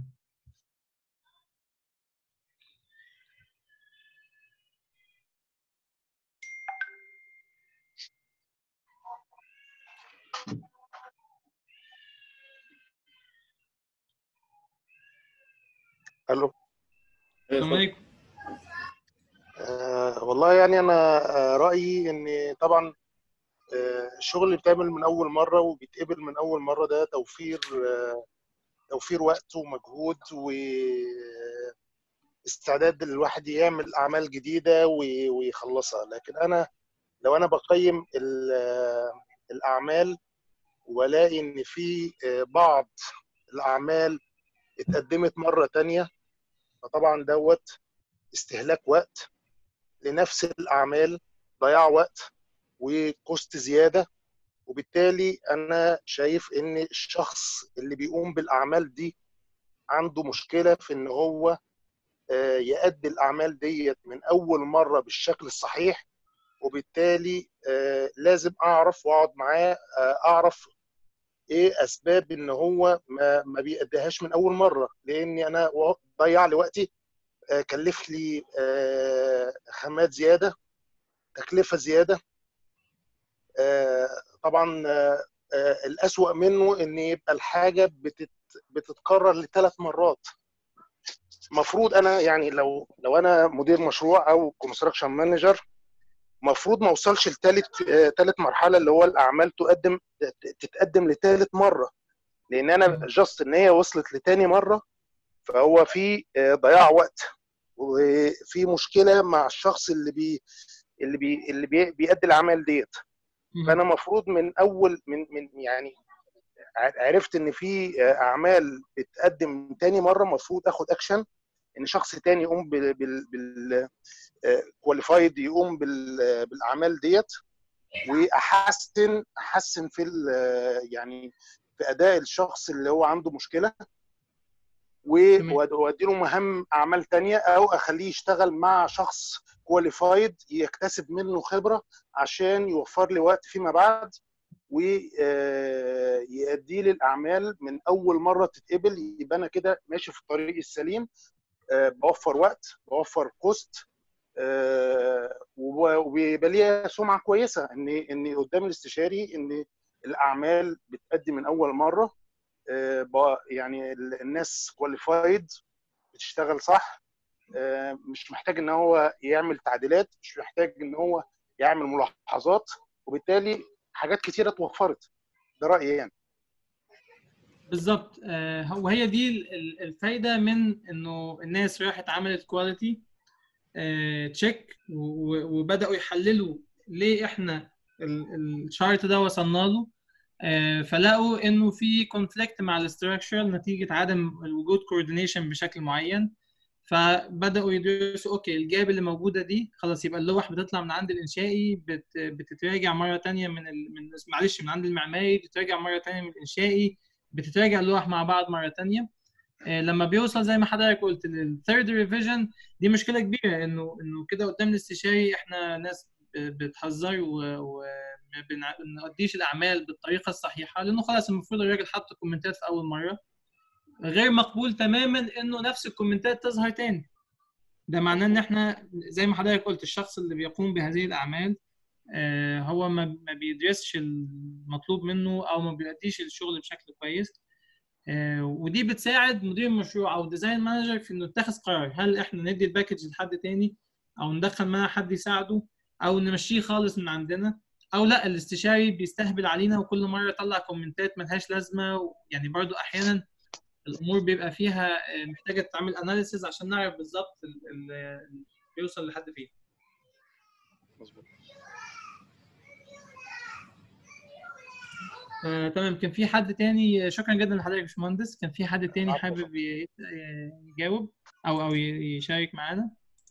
الو السلام عليكم آه والله يعني انا آه رايي ان طبعا آه الشغل اللي بيتعمل من اول مره وبيتقبل من اول مره ده توفير آه توفير وقت ومجهود واستعداد الواحد يعمل اعمال جديده وي- ويخلصها لكن انا لو انا بقيم ال- آه، الاعمال والاقي ان في آه، بعض الاعمال اتقدمت مره تانية فطبعا دوت استهلاك وقت لنفس الاعمال ضياع وقت وكوست زياده وبالتالي انا شايف ان الشخص اللي بيقوم بالاعمال دي عنده مشكله في ان هو آه، يأدي الاعمال ديت من اول مره بالشكل الصحيح وبالتالي آه، لازم اعرف واقعد معاه آه، اعرف ايه اسباب ان هو ما ما بيأديهاش من اول مره لاني انا و- ضيع لي وقتي آه، كلف لي آه، خامات زياده تكلفه زياده آه، طبعا آه، آه، الأسوأ منه ان يبقى الحاجه بتت بتتكرر لثلاث مرات المفروض انا يعني لو لو انا مدير مشروع او كونستراكشن مانجر المفروض ما اوصلش لثالث ثالث مرحله اللي هو الاعمال تقدم تتقدم لثالث مره لان انا جاست ان هي وصلت لتاني مره فهو في آه، ضياع وقت وفي مشكله مع الشخص اللي بي اللي بي اللي بي بيأدي الاعمال ديت فانا المفروض من اول من من يعني ع- عرفت ان في اعمال بتقدم تاني مره المفروض اخد اكشن ان شخص تاني يقوم بال بال كواليفايد يقوم بال- بالاعمال ديت واحسن احسن في ال- يعني في اداء الشخص اللي هو عنده مشكله تمام. وادي له مهام اعمال تانية او اخليه يشتغل مع شخص كواليفايد يكتسب منه خبره عشان يوفر لي وقت فيما بعد ويؤدي لي الاعمال من اول مره تتقبل يبقى انا كده ماشي في الطريق السليم آه، بوفر وقت بوفر كوست آه، وب- وبيبقى ليها سمعه كويسه ان ان قدام الاستشاري ان الاعمال بتأدي من اول مره آه، ب- يعني ال- الناس كواليفايد بتشتغل صح آه، مش محتاج ان هو يعمل تعديلات مش محتاج ان هو يعمل ملاحظات وبالتالي حاجات كتيره اتوفرت ده رايي يعني بالظبط آه، وهي دي ال- ال- الفايده من انه الناس راحت عملت كواليتي تشيك وبداوا يحللوا ليه احنا ال- الشارت ده وصلنا له آه، فلقوا انه في كونفليكت مع الاستراكشر نتيجه عدم وجود كوردينيشن بشكل معين فبداوا يدرسوا اوكي الجاب اللي موجوده دي خلاص يبقى اللوح بتطلع من عند الانشائي بت بتتراجع مره تانية من ال... من معلش من عند المعماري بتتراجع مره تانية من الانشائي بتتراجع اللوح مع بعض مره تانية آه، لما بيوصل زي ما حضرتك قلت للثيرد ريفيجن دي مشكله كبيره انه انه كده قدام الاستشاري احنا ناس ب- بتهزر وما بنقضيش الاعمال بالطريقه الصحيحه لانه خلاص المفروض الراجل حط كومنتات في اول مره غير مقبول تماما انه نفس الكومنتات تظهر تاني ده معناه ان احنا زي ما حضرتك قلت الشخص اللي بيقوم بهذه الاعمال آه، هو ما ما بيدرسش المطلوب منه او ما بيأديش الشغل بشكل كويس آه، ودي بتساعد مدير المشروع او الديزاين مانجر في انه يتخذ قرار هل احنا ندي الباكج لحد تاني او ندخل معاه حد يساعده او نمشيه خالص من عندنا او لا الاستشاري بيستهبل علينا وكل مره يطلع كومنتات ملهاش لازمه يعني برضو احيانا الامور بيبقى فيها آه، محتاجه تتعمل اناليسيز عشان نعرف بالظبط ال- ال- ال- بيوصل لحد فين مظبوط آه، تمام كان في حد تاني شكرا جدا لحضرتك يا باشمهندس كان في حد تاني عفواً. حابب ي- يجاوب او او ي- يشارك معانا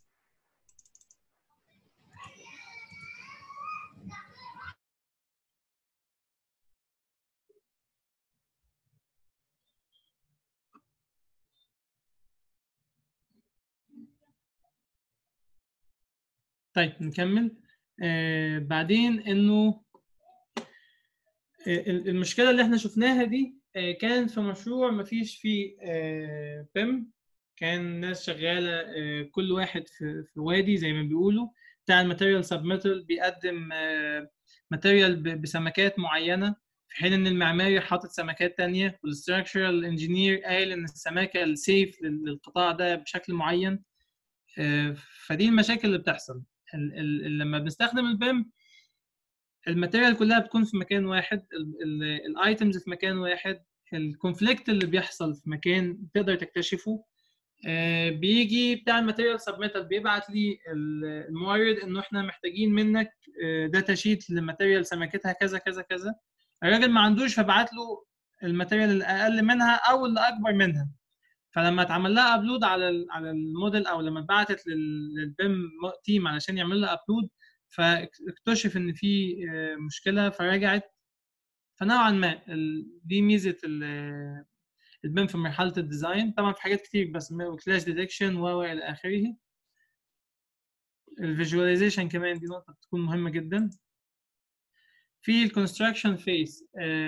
طيب نكمل آه بعدين انه آه، المشكله اللي احنا شفناها دي آه، كانت في مشروع ما فيش فيه آه، بيم كان ناس شغاله آه، كل واحد في في وادي زي ما بيقولوا بتاع الماتيريال سبميتال بيقدم ماتيريال بسمكات معينه في حين ان المعماري حاطط سمكات تانية والاستراكشرال انجينير قال ان السماكه السيف للقطاع ده بشكل معين آه، فدي المشاكل اللي بتحصل ال- ال- لما بنستخدم البيم الماتيريال كلها بتكون في مكان واحد الايتمز في مكان واحد الكونفليكت اللي بيحصل في مكان تقدر تكتشفه آه، بيجي بتاع الماتيريال سبميتال بيبعت لي ال- المورد انه احنا محتاجين منك داتا شيت لماتيريال سمكتها كذا كذا كذا الراجل ما عندوش فبعت له الماتيريال الاقل منها او اللي اكبر منها فلما اتعمل لها ابلود على ال على الموديل او لما اتبعتت لل- للبيم تيم علشان يعمل لها ابلود فاكتشف ان في آه، مشكله فرجعت فنوعا ما ال- دي ميزه ال- البيم في مرحله الديزاين طبعا في حاجات كتير بس كلاش ديتكشن و الى اخره الفيجواليزيشن كمان دي نقطه بتكون مهمه جدا في الكونستراكشن فيس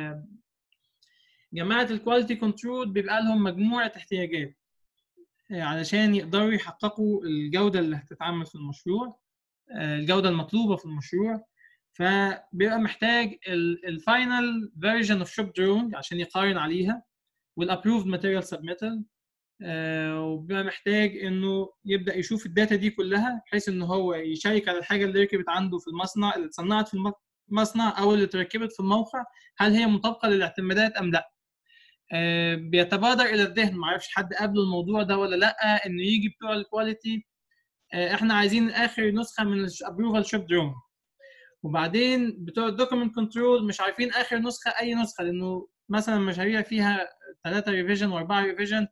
جماعه الكواليتي كنترول بيبقى لهم مجموعه احتياجات آه، علشان يقدروا يحققوا الجوده اللي هتتعمل في المشروع آه، الجوده المطلوبه في المشروع فبيبقى محتاج الفاينل فيرجن اوف شوب دروينج عشان يقارن عليها والابروفد ماتيريال سبميتال وبيبقى محتاج انه يبدا يشوف الداتا دي كلها بحيث ان هو يشيك على الحاجه اللي ركبت عنده في المصنع اللي اتصنعت في المصنع او اللي اتركبت في الموقع هل هي مطابقه للاعتمادات ام لا آه، بيتبادر الى الذهن معرفش حد قبله الموضوع ده ولا لا انه يجي بتوع الكواليتي آه، احنا عايزين اخر نسخه من الابروفال شوب دروم وبعدين بتوع الدوكيمنت كنترول مش عارفين اخر نسخه اي نسخه لانه مثلا مشاريع فيها ثلاثه ريفيجن واربعه ريفيجن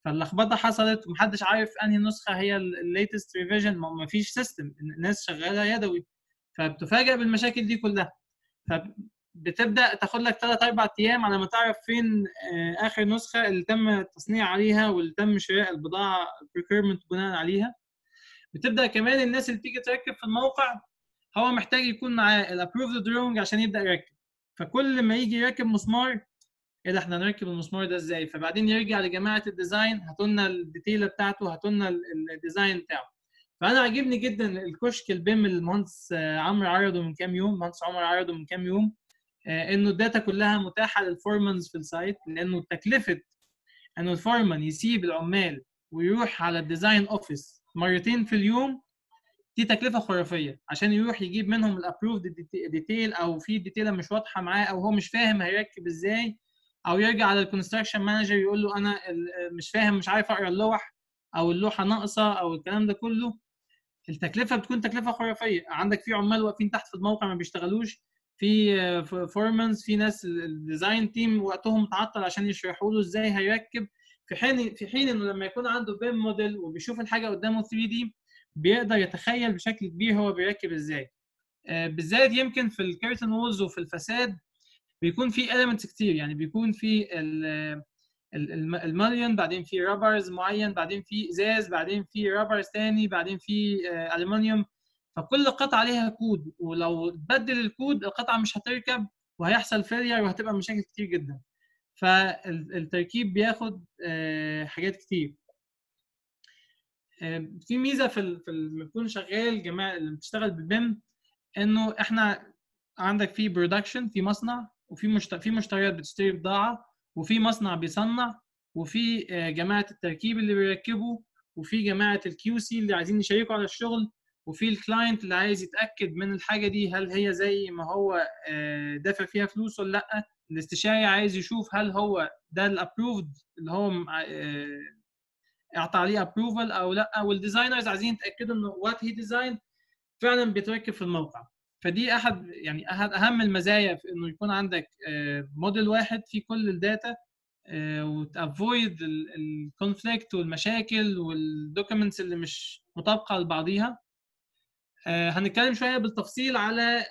فاللخبطه حصلت ومحدش عارف انهي نسخه هي الليتست ريفيجن ما فيش سيستم الناس شغاله يدوي فبتفاجئ بالمشاكل دي كلها فبتبدا تاخد لك 3 4 ايام على ما تعرف فين آه، اخر نسخه اللي تم التصنيع عليها واللي تم شراء البضاعه procurement بناء عليها بتبدا كمان الناس اللي تيجي تركب في الموقع هو محتاج يكون معاه الابروفد دروينج عشان يبدا يركب فكل ما يجي يركب مسمار ايه ده احنا هنركب المسمار ده ازاي فبعدين يرجع لجماعه الديزاين هاتوا لنا الديتيله بتاعته هاتوا لنا الديزاين بتاعه فانا عاجبني جدا الكشك البيم اللي المهندس آه، عمرو عرضه من كام يوم المهندس عمر عرضه من كام يوم آه، انه الداتا كلها متاحه للفورمانز في السايت لانه تكلفه انه الفورمان يسيب العمال ويروح على الديزاين اوفيس مرتين في اليوم دي تكلفه خرافيه عشان يروح يجيب منهم الابروفد ديتيل او في ديتيله مش واضحه معاه او هو مش فاهم هيركب ازاي او يرجع على الكونستراكشن مانجر يقول له انا ال- مش فاهم مش عارف اقرا اللوح او اللوحه ناقصه او الكلام ده كله التكلفه بتكون تكلفه خرافيه عندك في عمال واقفين تحت في الموقع ما بيشتغلوش في فورمانز في ناس ال- الديزاين تيم وقتهم متعطل عشان يشرحوا له ازاي هيركب في حين في حين انه لما يكون عنده بيم موديل وبيشوف الحاجه قدامه 3 دي بيقدر يتخيل بشكل كبير هو بيركب ازاي آه، بالذات يمكن في الكيرتن وولز وفي الفساد بيكون في elements كتير يعني بيكون في ال- ال- الم- الماليون بعدين في رابرز معين بعدين في ازاز بعدين في رابرز تاني بعدين في آه، الومنيوم فكل قطعه عليها كود ولو تبدل الكود القطعه مش هتركب وهيحصل فيلير وهتبقى مشاكل كتير جدا فالتركيب بياخد آه، حاجات كتير آه، في ميزه في ال- في ال- لما تكون شغال جماعه اللي بتشتغل بالبيم انه احنا عندك في برودكشن في مصنع وفي مشت... في مشتريات بتشتري بضاعه وفي مصنع بيصنع وفي آه، جماعه التركيب اللي بيركبوا وفي جماعه الكيو سي اللي عايزين يشاركوا على الشغل وفي الكلاينت اللي عايز يتاكد من الحاجه دي هل هي زي ما هو آه، دافع فيها فلوس ولا لا الاستشاري عايز يشوف هل هو ده الابروفد اللي هو مع- آه، اعطى عليه ابروفال او لا والديزاينرز عايزين يتاكدوا انه وات هي ديزاين فعلا بيتركب في الموقع فدي احد يعني احد اهم المزايا في انه يكون عندك موديل واحد فيه كل الداتا وتافويد الكونفليكت والمشاكل والدوكيومنتس اللي مش مطابقه لبعضيها آه، هنتكلم شويه بالتفصيل على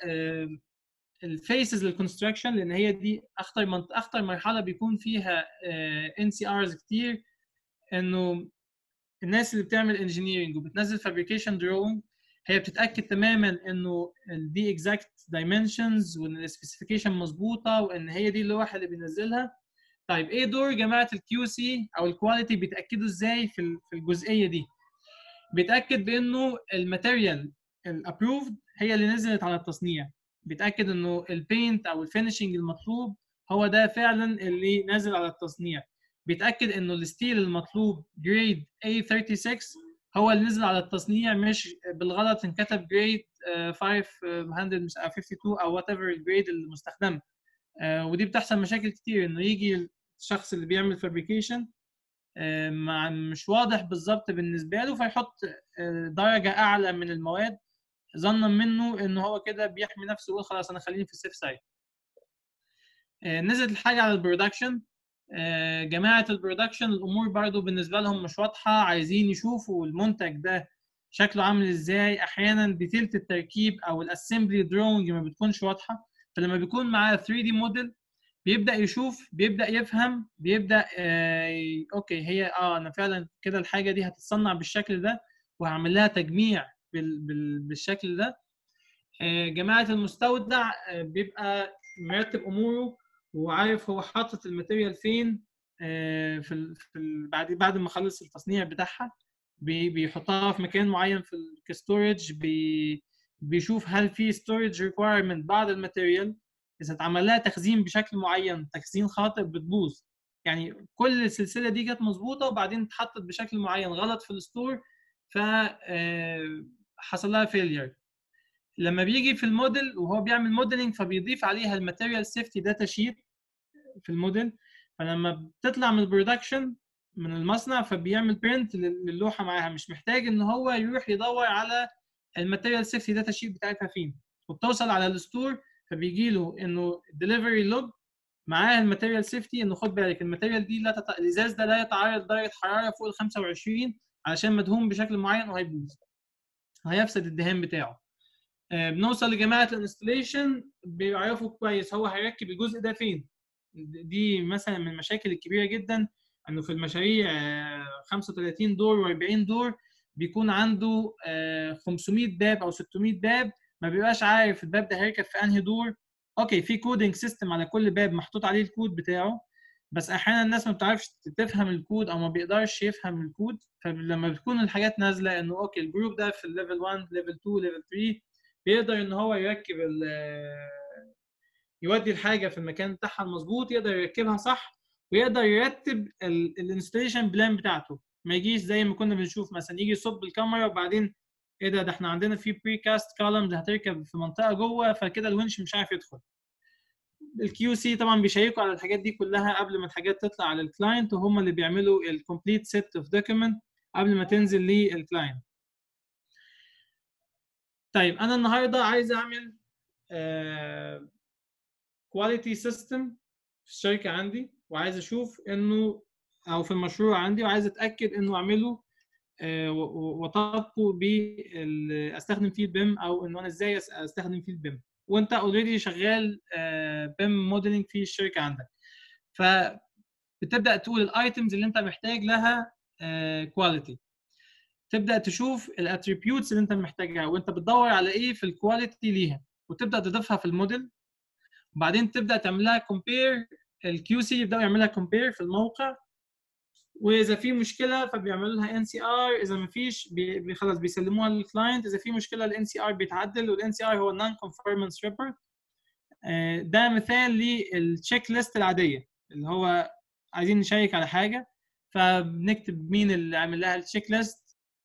الفيسز للكونستراكشن لان هي دي اخطر منط- اخطر مرحله بيكون فيها ان سي ارز كتير انه الناس اللي بتعمل انجينيرنج وبتنزل فابريكيشن دروينج هي بتتاكد تماما انه دي اكزاكت دايمنشنز وان السبيسيفيكيشن مظبوطه وان هي دي اللوحه اللي بينزلها طيب ايه دور جماعه الكيو سي او الكواليتي بيتاكدوا ازاي في ال- في الجزئيه دي بيتاكد بانه الماتيريال الابروفد هي اللي نزلت على التصنيع بيتاكد انه البينت او الفينشنج المطلوب هو ده فعلا اللي نازل على التصنيع بيتاكد انه الستيل المطلوب جريد A36 هو اللي نزل على التصنيع مش بالغلط انكتب جريد 500 مش 52 او وات ايفر الجريد المستخدم آه، ودي بتحصل مشاكل كتير انه يجي الشخص اللي بيعمل فابريكيشن مع مش واضح بالظبط بالنسبه له فيحط آه، درجه اعلى من المواد ظنا منه ان هو كده بيحمي نفسه ويقول خلاص انا خليني في السيف سايد آه، نزلت الحاجه على البرودكشن آه، جماعه البرودكشن الامور برضو بالنسبه لهم مش واضحه عايزين يشوفوا المنتج ده شكله عامل ازاي احيانا ديتيلة التركيب او الاسمبلي دروينج ما بتكونش واضحه فلما بيكون معاه 3 دي موديل بيبدا يشوف بيبدا يفهم بيبدا آه ي- اوكي هي اه انا فعلا كده الحاجه دي هتتصنع بالشكل ده وهعمل لها تجميع بال بال بالشكل ده آه جماعه المستودع آه بيبقى مرتب اموره وعارف هو حاطط الماتيريال فين آه في ال في ال بعد بعد ما خلص التصنيع بتاعها بي- بيحطها في مكان معين في الكستورج بي بيشوف هل في ستورج ريكوايرمنت بعد الماتيريال اذا اتعمل لها تخزين بشكل معين تخزين خاطئ بتبوظ يعني كل السلسله دي جت مظبوطه وبعدين اتحطت بشكل معين غلط في الستور ف آه، حصل لها فيلير لما بيجي في الموديل وهو بيعمل موديلنج فبيضيف عليها الماتيريال سيفتي داتا شيت في الموديل فلما بتطلع من البرودكشن من المصنع فبيعمل برنت للوحه معاها مش محتاج ان هو يروح يدور على الماتيريال سيفتي داتا شيت بتاعتها فين وبتوصل على الستور فبيجي له انه ديليفري لوج معاها الماتيريال سيفتي انه خد بالك الماتيريال دي لا تت... الازاز ده لا يتعرض درجه حراره فوق ال 25 علشان مدهون بشكل معين وهيبوظ هيفسد الدهان بتاعه آه، بنوصل لجماعه الانستليشن بيعرفوا كويس هو هيركب الجزء ده فين دي مثلا من المشاكل الكبيره جدا انه في المشاريع آه، 35 دور و40 دور بيكون عنده آه، 500 باب او 600 باب ما بيبقاش عارف الباب ده هيركب في انهي دور اوكي في كودنج سيستم على كل باب محطوط عليه الكود بتاعه بس احيانا الناس ما بتعرفش تفهم الكود او ما بيقدرش يفهم الكود فلما بتكون الحاجات نازله انه اوكي الجروب ده في الليفل 1 ليفل 2 ليفل 3 بيقدر ان هو يركب ال- يودي الحاجه في المكان بتاعها المظبوط يقدر يركبها صح ويقدر يرتب الانستليشن بلان بتاعته ما يجيش زي ما كنا بنشوف مثلا يجي يصب الكاميرا وبعدين ايه ده ده احنا عندنا في بري كاست كولمز هتركب في منطقه جوه فكده الونش مش عارف يدخل الكيو سي طبعا بيشيكوا على الحاجات دي كلها قبل ما الحاجات تطلع على الكلاينت وهم اللي بيعملوا الكومبليت سيت اوف دوكيمنت قبل ما تنزل للكلاينت طيب انا النهارده عايز اعمل كواليتي سيستم في الشركه عندي وعايز اشوف انه او في المشروع عندي وعايز اتاكد انه اعمله آه، و- و- وطبقه بال- استخدم فيه البيم او انه انا ازاي أس- استخدم فيه البيم وانت اوريدي شغال بيم موديلنج في الشركه عندك فبتبدا تقول الايتمز اللي انت محتاج لها كواليتي تبدا تشوف الاتريبيوتس اللي انت محتاجها وانت بتدور على ايه في الكواليتي ليها وتبدا تضيفها في الموديل وبعدين تبدا تعمل لها كومبير الكيو سي يبداوا يعملها كومبير في الموقع واذا في مشكله فبيعملوا لها ان سي ار اذا ما فيش بي بي- خلاص بيسلموها للكلاينت اذا في مشكله الان سي ار بيتعدل والان سي ار هو النون كونفورمانس ريبورت ده مثال للتشيك ليست العاديه اللي هو عايزين نشيك على حاجه فبنكتب مين اللي عامل لها التشيك ليست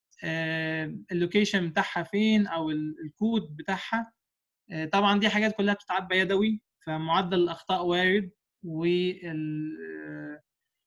اللوكيشن بتاعها فين او ال- الكود بتاعها آه، طبعا دي حاجات كلها بتتعبى يدوي فمعدل الاخطاء وارد وال آه،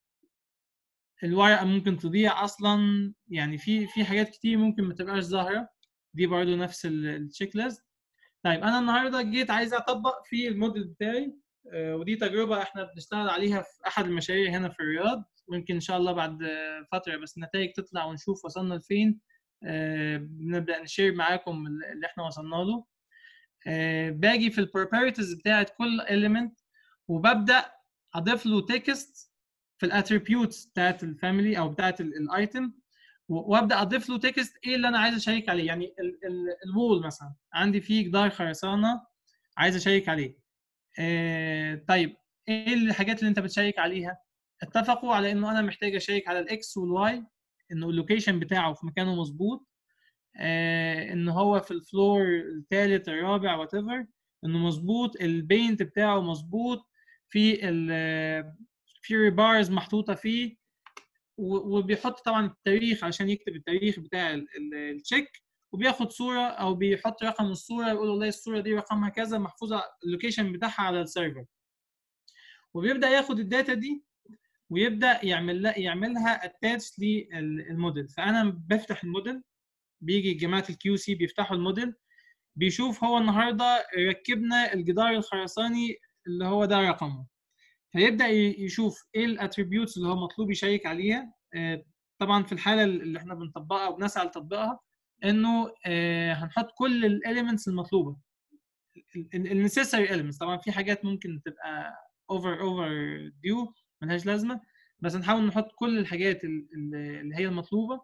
الورقه ممكن تضيع اصلا يعني في في حاجات كتير ممكن ما تبقاش ظاهره دي برضو نفس التشيك ليست طيب انا النهارده جيت عايز اطبق في الموديل بتاعي آه، ودي تجربه احنا بنشتغل عليها في احد المشاريع هنا في الرياض ممكن ان شاء الله بعد آه، فتره بس النتائج تطلع ونشوف وصلنا لفين آه، بنبدا نشير معاكم اللي احنا وصلنا له آه، باجي في البروبرتيز بتاعت كل element وببدا اضيف له تكست في الاتريبيوتس بتاعت الفاميلي او بتاعت الايتم وابدا اضيف له تكست ايه اللي انا عايز اشيك عليه يعني الوول مثلا عندي فيه جدار خرسانه عايز اشيك عليه آه طيب ايه الحاجات اللي انت بتشيك عليها اتفقوا على انه انا محتاج اشيك على الاكس والواي انه اللوكيشن بتاعه في مكانه مظبوط آه ان هو في الفلور الثالث الرابع وات ايفر انه مظبوط البينت بتاعه مظبوط في ال في ريبارز محطوطه فيه و- وبيحط طبعا التاريخ عشان يكتب التاريخ بتاع ال- ال- التشيك وبياخد صوره او بيحط رقم الصوره يقول والله الصوره دي رقمها كذا محفوظه اللوكيشن بتاعها على السيرفر وبيبدا ياخد الداتا دي ويبدا يعمل لها يعملها اتاتش للموديل فانا بفتح الموديل بيجي جماعه الكيو سي بيفتحوا الموديل بيشوف هو النهارده ركبنا الجدار الخرساني اللي هو ده رقمه فيبدا ي- يشوف ايه الاتريبيوتس اللي هو مطلوب يشيك عليها آه، طبعا في الحاله اللي احنا بنطبقها وبنسعى لتطبيقها انه آه، هنحط كل الاليمنتس المطلوبه النسيسري elements طبعا في حاجات ممكن تبقى اوفر اوفر ديو ملهاش لازمه بس نحاول نحط كل الحاجات ال- ال- اللي هي المطلوبه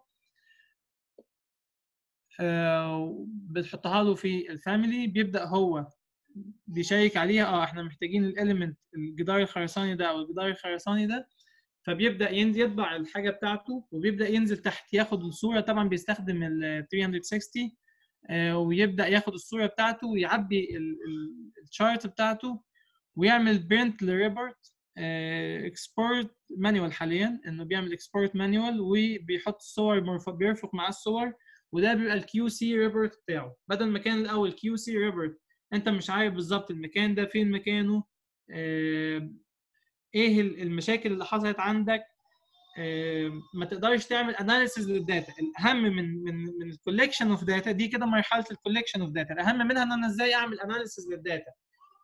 آه، بتحطها له في الفاميلي بيبدا هو بيشيك عليها اه احنا محتاجين الاليمنت الجدار الخرساني ده او الجدار الخرساني ده فبيبدا ينزل يطبع الحاجه بتاعته وبيبدا ينزل تحت ياخد الصوره طبعا بيستخدم ال 360 آه، ويبدا ياخد الصوره بتاعته ويعبي الشارت بتاعته ويعمل برنت لريبورت اكسبورت مانيوال حاليا انه بيعمل اكسبورت مانيوال وبيحط الصور مرف- بيرفق معاه الصور وده بيبقى الكيو سي ريبورت بتاعه بدل ما كان الاول كيو سي ريبورت انت مش عارف بالظبط المكان ده فين مكانه آه، ايه ال- المشاكل اللي حصلت عندك آه، ما تقدرش تعمل اناليسيز للداتا الاهم من من من الكولكشن اوف داتا دي كده مرحله الكولكشن اوف داتا الاهم منها ان انا ازاي اعمل اناليسيز للداتا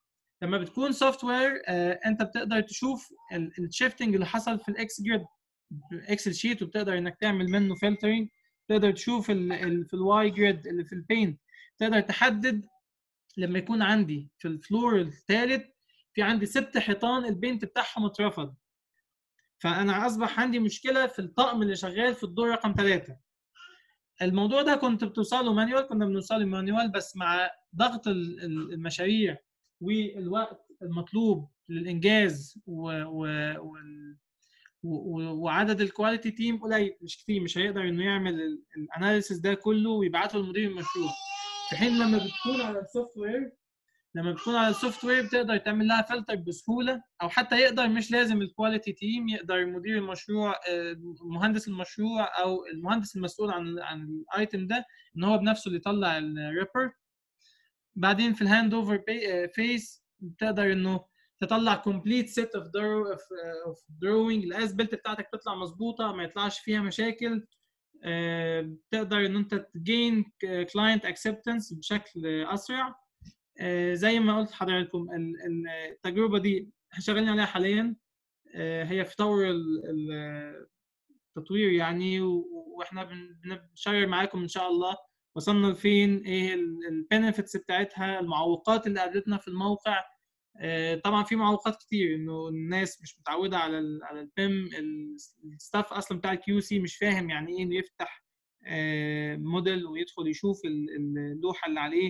لما بتكون سوفت وير انت بتقدر تشوف الشيفتنج اللي حصل في الاكس جريد اكسل شيت وبتقدر انك تعمل منه فلترنج تقدر تشوف ال ال في الواي جريد اللي في البينت تقدر تحدد لما يكون عندي في الفلور الثالث في عندي ست حيطان البينت بتاعهم اترفض فانا اصبح عندي مشكله في الطقم اللي شغال في الدور رقم ثلاثه الموضوع ده كنت بتوصله مانيوال كنا بنوصله مانيوال بس مع ضغط ال- ال- المشاريع والوقت المطلوب للانجاز و... و... وال- و... و- وعدد الكواليتي تيم قليل مش كتير مش هيقدر انه يعمل الاناليسيس ده كله ويبعته لمدير المشروع في حين لما بتكون على السوفت وير لما بتكون على السوفت وير بتقدر تعمل لها فلتر بسهوله او حتى يقدر مش لازم الكواليتي تيم يقدر مدير المشروع آه، مهندس المشروع او المهندس المسؤول عن عن الايتم ده ان هو بنفسه اللي يطلع الريبورت بعدين في الهاند اوفر فيس بتقدر انه تطلع كومبليت سيت اوف اوف دروينج الاسبلت بتاعتك تطلع مظبوطه ما يطلعش فيها مشاكل آه، تقدر ان انت تجين كلاينت اكسبتنس بشكل اسرع آه، زي ما قلت لحضراتكم ال- ال- التجربه دي احنا شغالين عليها حاليا آه، هي في طور ال- ال- التطوير يعني و- واحنا بن- بنشير معاكم ان شاء الله وصلنا لفين ايه البنفيتس بتاعتها المعوقات اللي قابلتنا في الموقع آه، طبعا في معوقات كتير انه الناس مش متعوده على ال على البيم الستاف اصلا بتاع الكيو سي مش فاهم يعني ايه انه يفتح آه، موديل ويدخل يشوف ال- اللوحه اللي عليه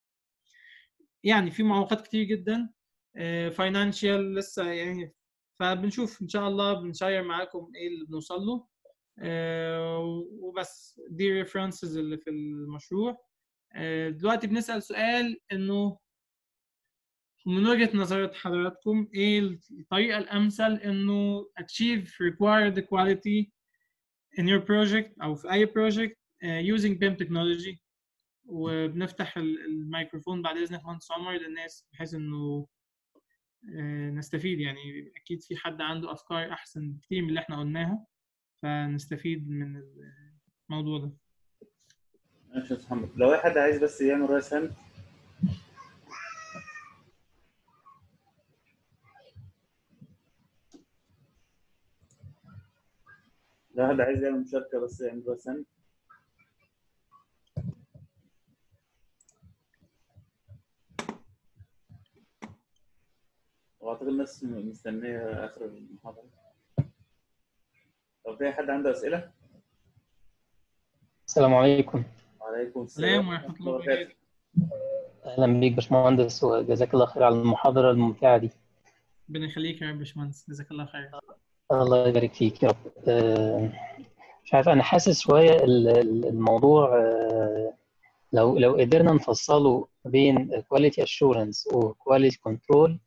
يعني في معوقات كتير جدا فاينانشال لسه يعني فبنشوف ان شاء الله بنشير معاكم ايه اللي بنوصل له آه، وبس دي ريفرنسز اللي في المشروع آه، دلوقتي بنسأل سؤال انه من وجهة نظر حضراتكم ايه الطريقة الامثل انه achieve required quality in your project او في اي project uh, using BIM technology وبنفتح ال- الميكروفون بعد اذنك مهندس عمر للناس بحيث انه آه، نستفيد يعني اكيد في حد عنده افكار احسن بكتير من اللي احنا قلناها فنستفيد من الموضوع ده ماشي يا أستاذ محمد لو اي حد عايز بس يعمل رايس هاند لو حد عايز يعمل مشاركة بس يعمل رايس هاند واعتقد الناس مستنية اخر المحاضرة طب في حد عنده اسئلة؟ السلام عليكم وعليكم السلام ورحمة الله وبركاته اهلا بيك باشمهندس وجزاك الله خير على المحاضره الممتعه دي ربنا يخليك يا رب يا باشمهندس جزاك الله خير الله يبارك فيك يا رب آه، مش عارف انا حاسس شويه ال- ال- الموضوع آه، لو لو قدرنا نفصله بين كواليتي اشورنس وكواليتي كنترول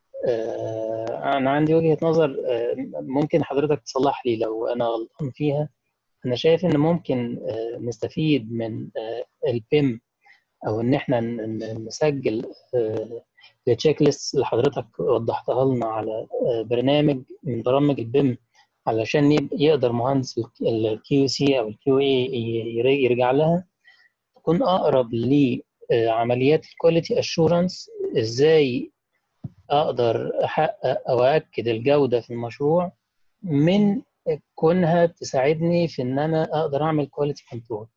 انا عندي وجهه نظر آه، ممكن حضرتك تصلح لي لو انا غلطان فيها انا شايف ان ممكن آه، نستفيد من البيم او ان احنا ن- ن- نسجل التشيك ليست اللي حضرتك وضحتها لنا على آه، برنامج من برامج البيم علشان يب- يقدر مهندس الكيو سي او الكيو اي يرجع لها تكون اقرب لعمليات الكواليتي اشورنس ازاي اقدر احقق او ااكد الجوده في المشروع من كونها تساعدني في ان انا اقدر اعمل كواليتي كنترول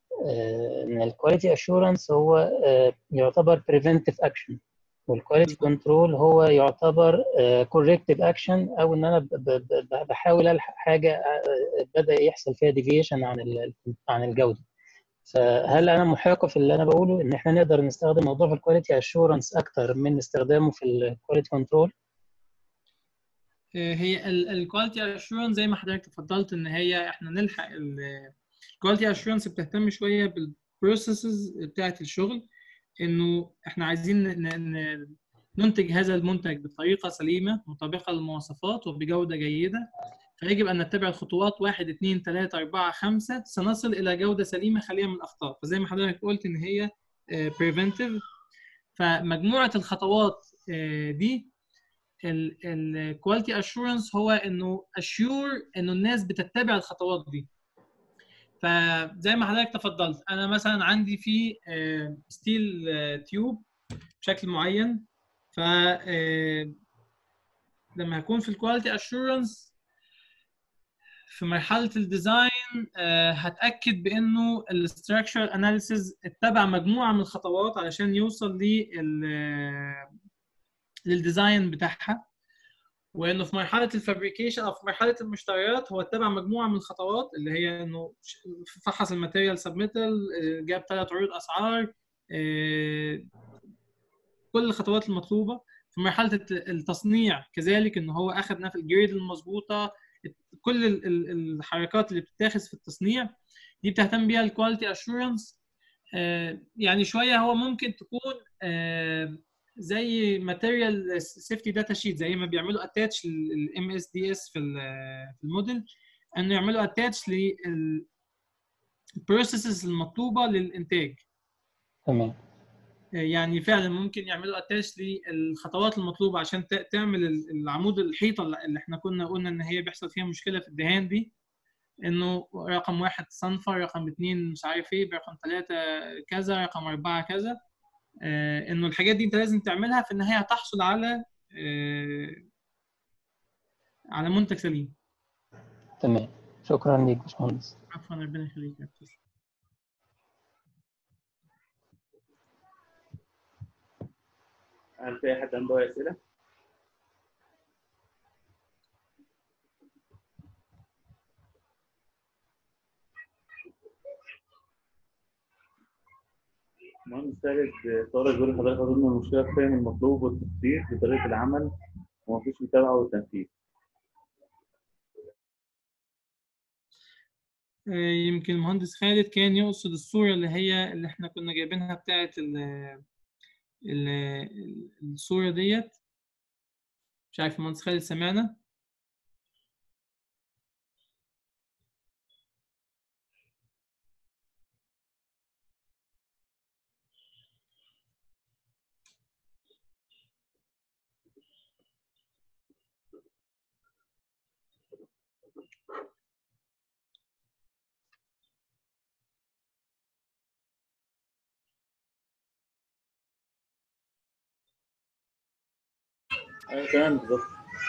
ان الكواليتي اشورنس هو آه، يعتبر بريفنتيف اكشن والكواليتي كنترول هو يعتبر كوركتيف اكشن او ان انا ب- ب- ب- بحاول الحق حاجه آه، بدا يحصل فيها ديفيشن عن ال- عن الجوده فهل انا محق في اللي انا بقوله ان احنا نقدر نستخدم موضوع في الكواليتي اشورنس اكتر من استخدامه في الكواليتي كنترول آه، هي الكواليتي اشورنس زي ما حضرتك تفضلت ان هي احنا نلحق الكواليتي اشورنس بتهتم شويه بالبروسيسز بتاعه الشغل انه احنا عايزين ن- ن- ننتج هذا المنتج بطريقه سليمه مطابقه للمواصفات وبجوده جيده فيجب ان نتبع الخطوات واحد اثنين ثلاثة أربعة خمسة سنصل إلى جودة سليمة خالية من الأخطاء فزي ما حضرتك قلت إن هي preventive فمجموعة الخطوات آه، دي الكواليتي اشورنس هو انه اشور انه الناس بتتبع الخطوات دي فزي ما حضرتك تفضلت انا مثلا عندي في ستيل تيوب بشكل معين ف آه، لما هكون في الكواليتي اشورنس في مرحله الديزاين آه، هتاكد بانه الاستراكشر اناليسيز اتبع مجموعه من الخطوات علشان يوصل لل للديزاين بتاعها وانه في مرحله الفابريكيشن او في مرحله المشتريات هو اتبع مجموعه من الخطوات اللي هي انه ش- فحص الماتيريال سبميتال جاب ثلاث عروض اسعار آه، كل الخطوات المطلوبه في مرحله الت- التصنيع كذلك ان هو اخذ نفس الجريد المظبوطه كل ال- ال- الحركات اللي بتتاخذ في التصنيع دي بتهتم بيها الكواليتي اشورنس يعني شويه هو ممكن تكون آه، زي ماتيريال سيفتي داتا شيت زي ما بيعملوا اتاتش للام اس دي اس في ال- في الموديل انه يعملوا اتاتش للبروسيسز المطلوبه للانتاج تمام يعني فعلا ممكن يعملوا اتاش للخطوات المطلوبه عشان ت- تعمل ال- العمود الحيطه اللي احنا كنا قلنا ان هي بيحصل فيها مشكله في الدهان دي انه رقم واحد صنفر رقم اثنين مش عارف ايه رقم ثلاثه كذا رقم اربعه كذا آه، انه الحاجات دي انت لازم تعملها في النهايه هتحصل على آه، على منتج سليم تمام شكرا ليك باشمهندس عفوا ربنا يخليك يا أستاذ. هل في أي حد عنده أي أسئلة؟ مهندس خالد طارق بيقول لحضرتك أظن المشكلة في فهم المطلوب والتخطيط لطريقة العمل ومفيش متابعة والتنفيذ. آه، يمكن المهندس خالد كان يقصد الصورة اللي هي اللي احنا كنا جايبينها بتاعت ال ال الصورة ديت مش عارف المهندس خالد سمعنا أيوة تمام بالظبط.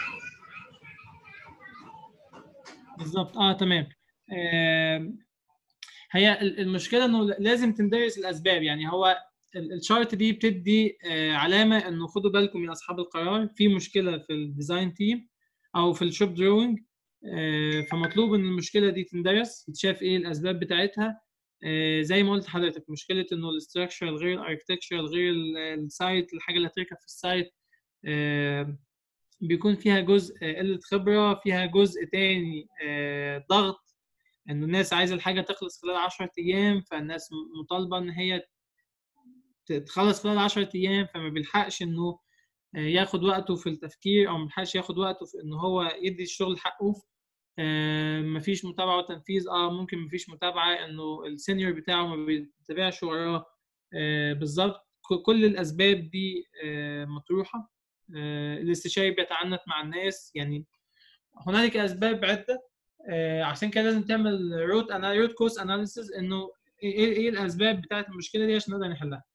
بالظبط اه تمام آم، هي ال- المشكلة انه لازم تندرس الاسباب يعني هو ال- الشارت دي بتدي آه، علامة انه خدوا بالكم يا اصحاب القرار في مشكلة في الديزاين تيم او في الشوب دروينج فمطلوب ان المشكلة دي تندرس يتشاف ايه الاسباب بتاعتها آه، زي ما قلت لحضرتك مشكلة انه الاستراكشر غير الاركتكشر غير ال- السايت الحاجة اللي هتركب في السايت آه، بيكون فيها جزء آه، قلة خبرة فيها جزء تاني آه، ضغط انه الناس عايزه الحاجه تخلص خلال 10 ايام فالناس م- مطالبه ان هي ت- تخلص خلال 10 ايام فما بيلحقش انه آه، ياخد وقته في التفكير او ما بيلحقش ياخد وقته في ان هو يدي الشغل حقه آه، مفيش متابعه وتنفيذ اه ممكن مفيش متابعه انه السينيور بتاعه ما بيتابعش وراه آه، بالظبط ك- كل الاسباب دي آه، مطروحه آه، الاستشاري بيتعنت مع الناس يعني هنالك اسباب عده آه، عشان كده لازم تعمل روت انا روت كوست اناليسيز انه ايه ايه الاسباب بتاعت المشكله دي عشان نقدر نحلها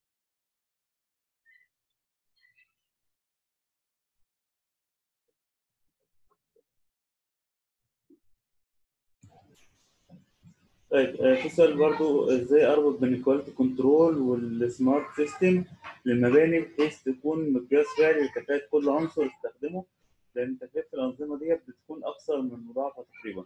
طيب آه، في سؤال برضو ازاي اربط بين الكواليتي كنترول والسمارت سيستم للمباني بحيث تكون مقياس فعلي لكفاءة كل عنصر استخدمه لان تكلفة الانظمة دي بتكون اكثر من مضاعفة تقريبا.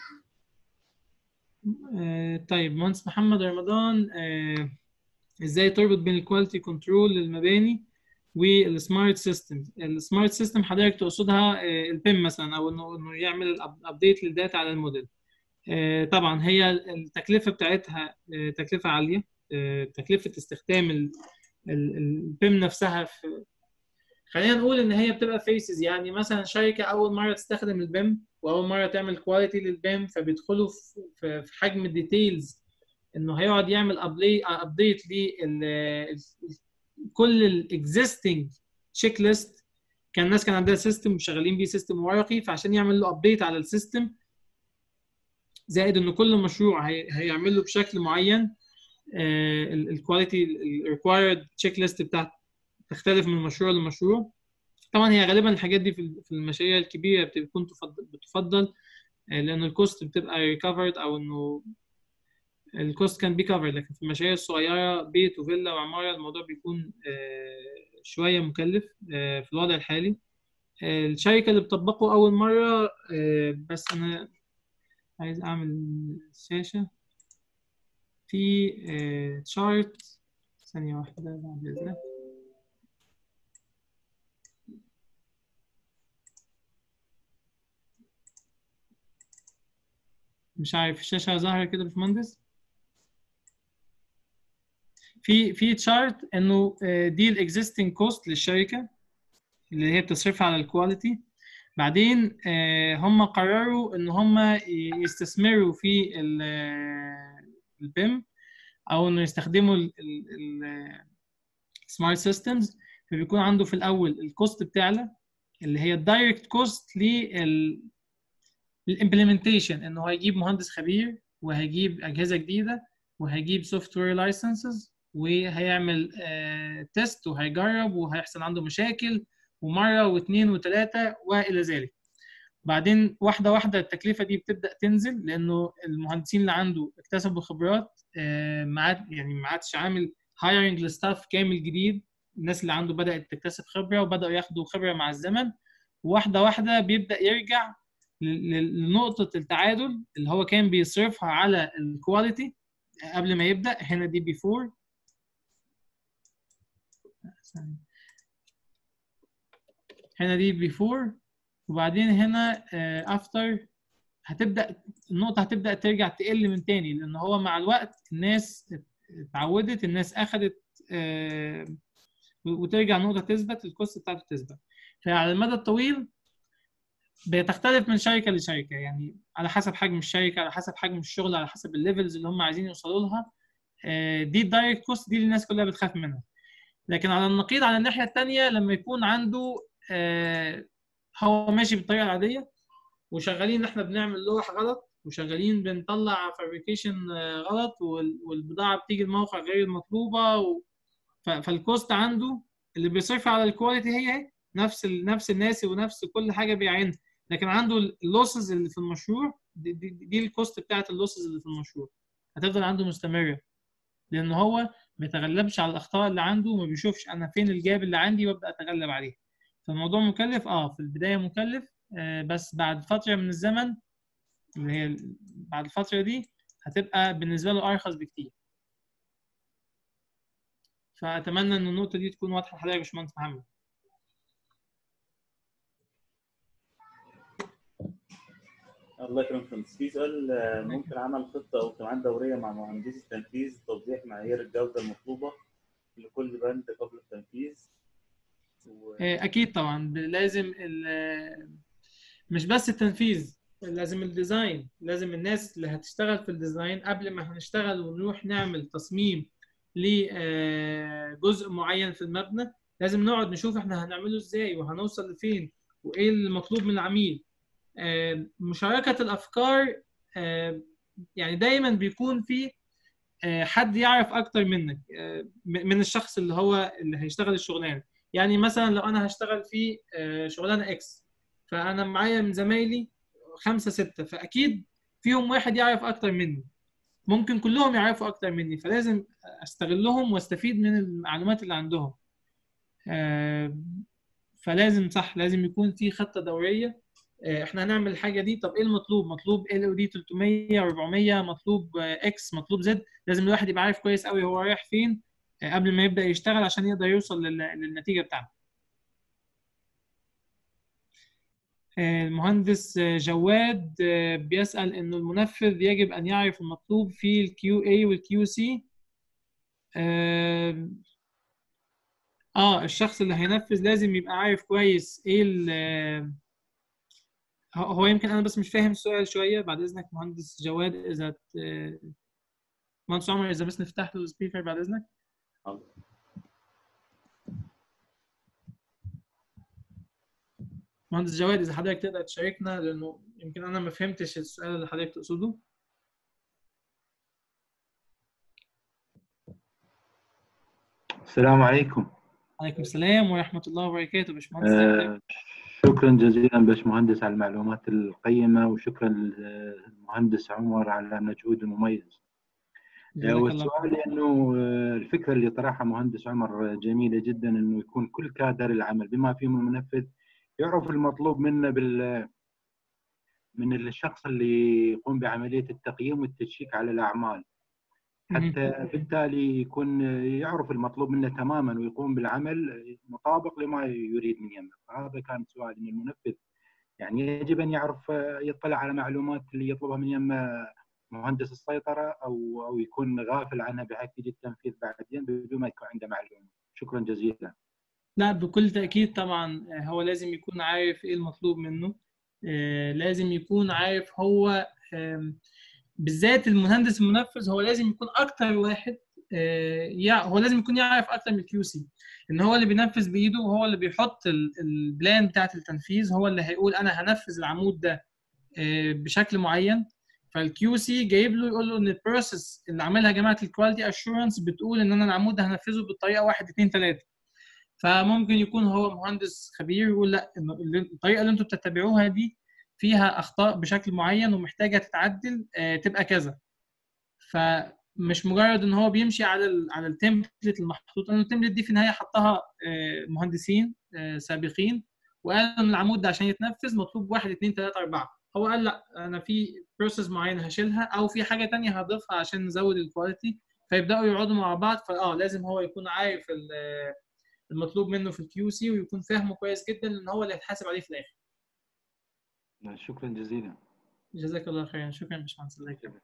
آه، طيب مهندس محمد رمضان آه، ازاي تربط بين الكواليتي كنترول للمباني والسمارت سيستم السمارت سيستم حضرتك تقصدها آه، البيم مثلا او انه انه يعمل ابديت للداتا على الموديل آه، طبعا هي التكلفه بتاعتها آه، تكلفه عاليه آه، تكلفه استخدام البيم نفسها في خلينا نقول ان هي بتبقى فيسز يعني مثلا شركه اول مره تستخدم البيم واول مره تعمل كواليتي للبيم فبيدخلوا في- في في حجم الديتيلز انه هيقعد يعمل ابديت ل كل الاكزيستنج تشيك ليست كان الناس كان عندها سيستم شغالين بيه سيستم ورقي فعشان يعمل له ابديت على السيستم زائد ان كل مشروع هي- هيعمل له بشكل معين الكواليتي الريكوايرد تشيك ليست بتاعت تختلف من مشروع لمشروع طبعا هي غالبا الحاجات دي في في المشاريع الكبيره بتكون تفضل بتفضل آه، لان الكوست بتبقى ريكفرد او انه الكوست كان بي كفرد لكن في المشاريع الصغيره بيت وفيلا وعماره الموضوع بيكون آه، شويه مكلف آه، في الوضع الحالي آه، الشركه اللي بتطبقه اول مره آه، بس انا عايز اعمل شاشه في تشارت ثانيه واحده بعد اذنك مش عارف الشاشه ظاهره كده يا باشمهندس في في تشارت انه آه، دي الاكزيستنج كوست للشركه اللي هي بتصرفها على الكواليتي بعدين آه، هم قرروا ان هم ي- يستثمروا في البيم او انه يستخدموا السمارت سيستمز فبيكون عنده في الاول الكوست بتاعلى اللي هي الدايركت كوست لل الامبلمنتيشن انه هيجيب مهندس خبير وهيجيب اجهزه جديده وهيجيب سوفت وير لايسنسز وهيعمل تيست وهيجرب وهيحصل عنده مشاكل ومره واثنين وثلاثه والى ذلك بعدين واحده واحده التكلفه دي بتبدا تنزل لانه المهندسين اللي عنده اكتسبوا خبرات آه، ما عاد يعني ما عادش عامل هايرنج لستاف كامل جديد الناس اللي عنده بدات تكتسب خبره وبداوا ياخدوا خبره مع الزمن واحده واحده بيبدا يرجع ل- ل- لنقطه التعادل اللي هو كان بيصرفها على الكواليتي قبل ما يبدا هنا دي بيفور هنا دي بيفور وبعدين هنا افتر هتبدا النقطه هتبدا ترجع تقل من تاني لان هو مع الوقت الناس اتعودت الناس اخذت آه، وترجع النقطه تثبت الكوست بتاعته تثبت فعلى المدى الطويل بتختلف من شركه لشركه يعني على حسب حجم الشركه على حسب حجم الشغل على حسب الليفلز اللي هم عايزين يوصلوا لها آه، دي الدايركت كوست دي اللي الناس كلها بتخاف منها لكن على النقيض على الناحيه الثانيه لما يكون عنده آه، هو ماشي بالطريقه العاديه وشغالين احنا بنعمل لوح غلط وشغالين بنطلع فابريكيشن غلط وال- والبضاعه بتيجي الموقع غير المطلوبه و... ف- فالكوست عنده اللي بيصرفها على الكواليتي هي هي نفس ال... نفس الناس ونفس كل حاجه بيعينها لكن عنده اللوسز اللي في المشروع دي, دي, دي الكوست بتاعت اللوسز اللي في المشروع هتفضل عنده مستمره لان هو ما يتغلبش على الاخطاء اللي عنده وما بيشوفش انا فين الجاب اللي عندي وابدا اتغلب عليه فالموضوع مكلف اه في البدايه مكلف آه بس بعد فتره من الزمن اللي هي ال- بعد الفتره دي هتبقى بالنسبه له ارخص بكتير فاتمنى ان النقطه دي تكون واضحه لحضرتك يا باشمهندس محمد الله يكرمك يا مهندس. في سؤال آه، ممكن عمل خطه او اجتماعات دوريه مع مهندسي التنفيذ توضيح معايير الجوده المطلوبه لكل بند قبل التنفيذ و... آه، اكيد طبعا ب- لازم ال- مش بس التنفيذ لازم الديزاين لازم الناس اللي هتشتغل في الديزاين قبل ما هنشتغل ونروح نعمل تصميم لجزء معين في المبنى لازم نقعد نشوف احنا هنعمله ازاي وهنوصل لفين وايه المطلوب من العميل آه، مشاركة الافكار آه، يعني دايما بيكون في آه، حد يعرف اكتر منك آه، م- من الشخص اللي هو اللي هيشتغل الشغلانه يعني مثلا لو انا هشتغل في آه، شغلانه اكس فانا معايا من زمايلي خمسه سته فاكيد فيهم واحد يعرف اكتر مني ممكن كلهم يعرفوا اكتر مني فلازم استغلهم واستفيد من المعلومات اللي عندهم آه، فلازم صح لازم يكون في خطه دوريه آه، احنا هنعمل الحاجه دي طب ايه المطلوب مطلوب ال او دي 300 400 مطلوب اكس مطلوب زد لازم الواحد يبقى عارف كويس قوي هو رايح فين آه، قبل ما يبدا يشتغل عشان يقدر يوصل لل- للنتيجه بتاعته آه، المهندس آه، جواد آه، بيسأل إنه المنفذ يجب أن يعرف المطلوب في ال QA وال QC آه آه، الشخص اللي هينفذ لازم يبقى عارف كويس إيه ال آه، هو هو يمكن أنا بس مش فاهم السؤال شوية بعد إذنك مهندس جواد إذا ت- آه، مهندس عمر إذا بس نفتح له السبيكر بعد إذنك حاضر. مهندس جواد إذا حضرتك تقدر تشاركنا لأنه يمكن أنا ما فهمتش السؤال اللي حضرتك تقصده السلام عليكم عليكم السلام ورحمة الله وبركاته باشمهندس زكريا. آه، شكرا جزيلا باشمهندس على المعلومات القيمة وشكرا للمهندس عمر على مجهود المميز جزاك الله والسؤال انه آه، الفكره اللي طرحها مهندس عمر جميله جدا انه يكون كل كادر العمل بما فيهم المنفذ يعرف المطلوب منه بال من الشخص اللي يقوم بعمليه التقييم والتشيك على الاعمال حتى بالتالي يكون يعرف المطلوب منه تماما ويقوم بالعمل مطابق لما يريد من يمه فهذا كان سؤال ان المنفذ يعني يجب ان يعرف يطلع على معلومات اللي يطلبها من يمه مهندس السيطره او او يكون غافل عنها بحيث يجي التنفيذ بعدين بدون ما يكون عنده معلومه شكرا جزيلا لا بكل تأكيد طبعا آه، هو لازم يكون عارف ايه المطلوب منه آه، لازم يكون عارف هو آم، بالذات المهندس المنفذ هو لازم يكون اكتر واحد آه، يع- هو لازم يكون يعرف اكتر من الكيو سي ان هو اللي بينفذ بايده وهو اللي بيحط ال- البلان بتاعت التنفيذ هو اللي هيقول انا هنفذ العمود ده آه، بشكل معين فالكيو سي جايب له يقول له ان البروسيس اللي عاملها جماعه الكواليتي اشورنس بتقول ان انا العمود ده هنفذه بالطريقه 1 2 3 فممكن يكون هو مهندس خبير يقول لا إن اللي- الطريقه اللي انتم بتتبعوها دي فيها اخطاء بشكل معين ومحتاجه تتعدل آه، تبقى كذا فمش مجرد ان هو بيمشي على ال على التمبلت المحطوط لان التمبلت دي في النهايه حطها آه، مهندسين آه، سابقين وقال ان العمود ده عشان يتنفذ مطلوب 1 2 3 4 هو قال لا انا في بروسيس معينه هشيلها او في حاجه تانية هضيفها عشان نزود الكواليتي فيبداوا يقعدوا مع بعض فاه لازم هو يكون عارف ال- المطلوب منه في الكيو سي ويكون فاهمه كويس جدا لان هو اللي هيتحاسب عليه في الاخر شكرا جزيلا جزاك الله خيرا شكرا باشمهندس الله يكرمك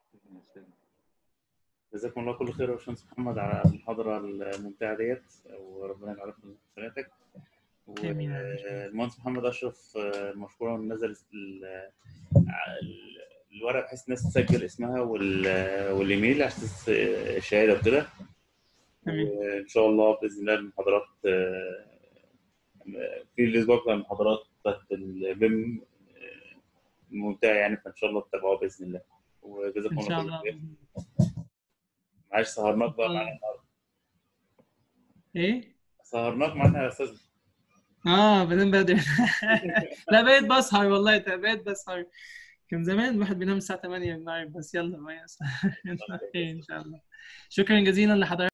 جزاكم الله كل خير يا باشمهندس محمد على المحاضرة الممتعة ديت وربنا يعرف من حسناتك آمين يا باشمهندس. والمهندس محمد أشرف آه، مشكورا نزل ال- ال- الورق بحيث الناس تسجل اسمها وال- والايميل عشان تس- الشهادة وكده تمام وإن شاء الله بإذن الله المحاضرات آه، في الأسبوع بتاع المحاضرات بتاعت البيم آه، ممتعة يعني فإن شاء الله تتابعوها بإذن الله وجزاكم ان شاء الله كل الله خير معلش سهرناك بقى معانا النهارده ايه سهرناك معانا يا استاذ اه بنام بدري لا بقيت بسهر والله ده بقيت بسهر كان زمان الواحد بينام الساعة 8 المغرب بس يلا بقى ان شاء الله شكرا جزيلا لحضراتكم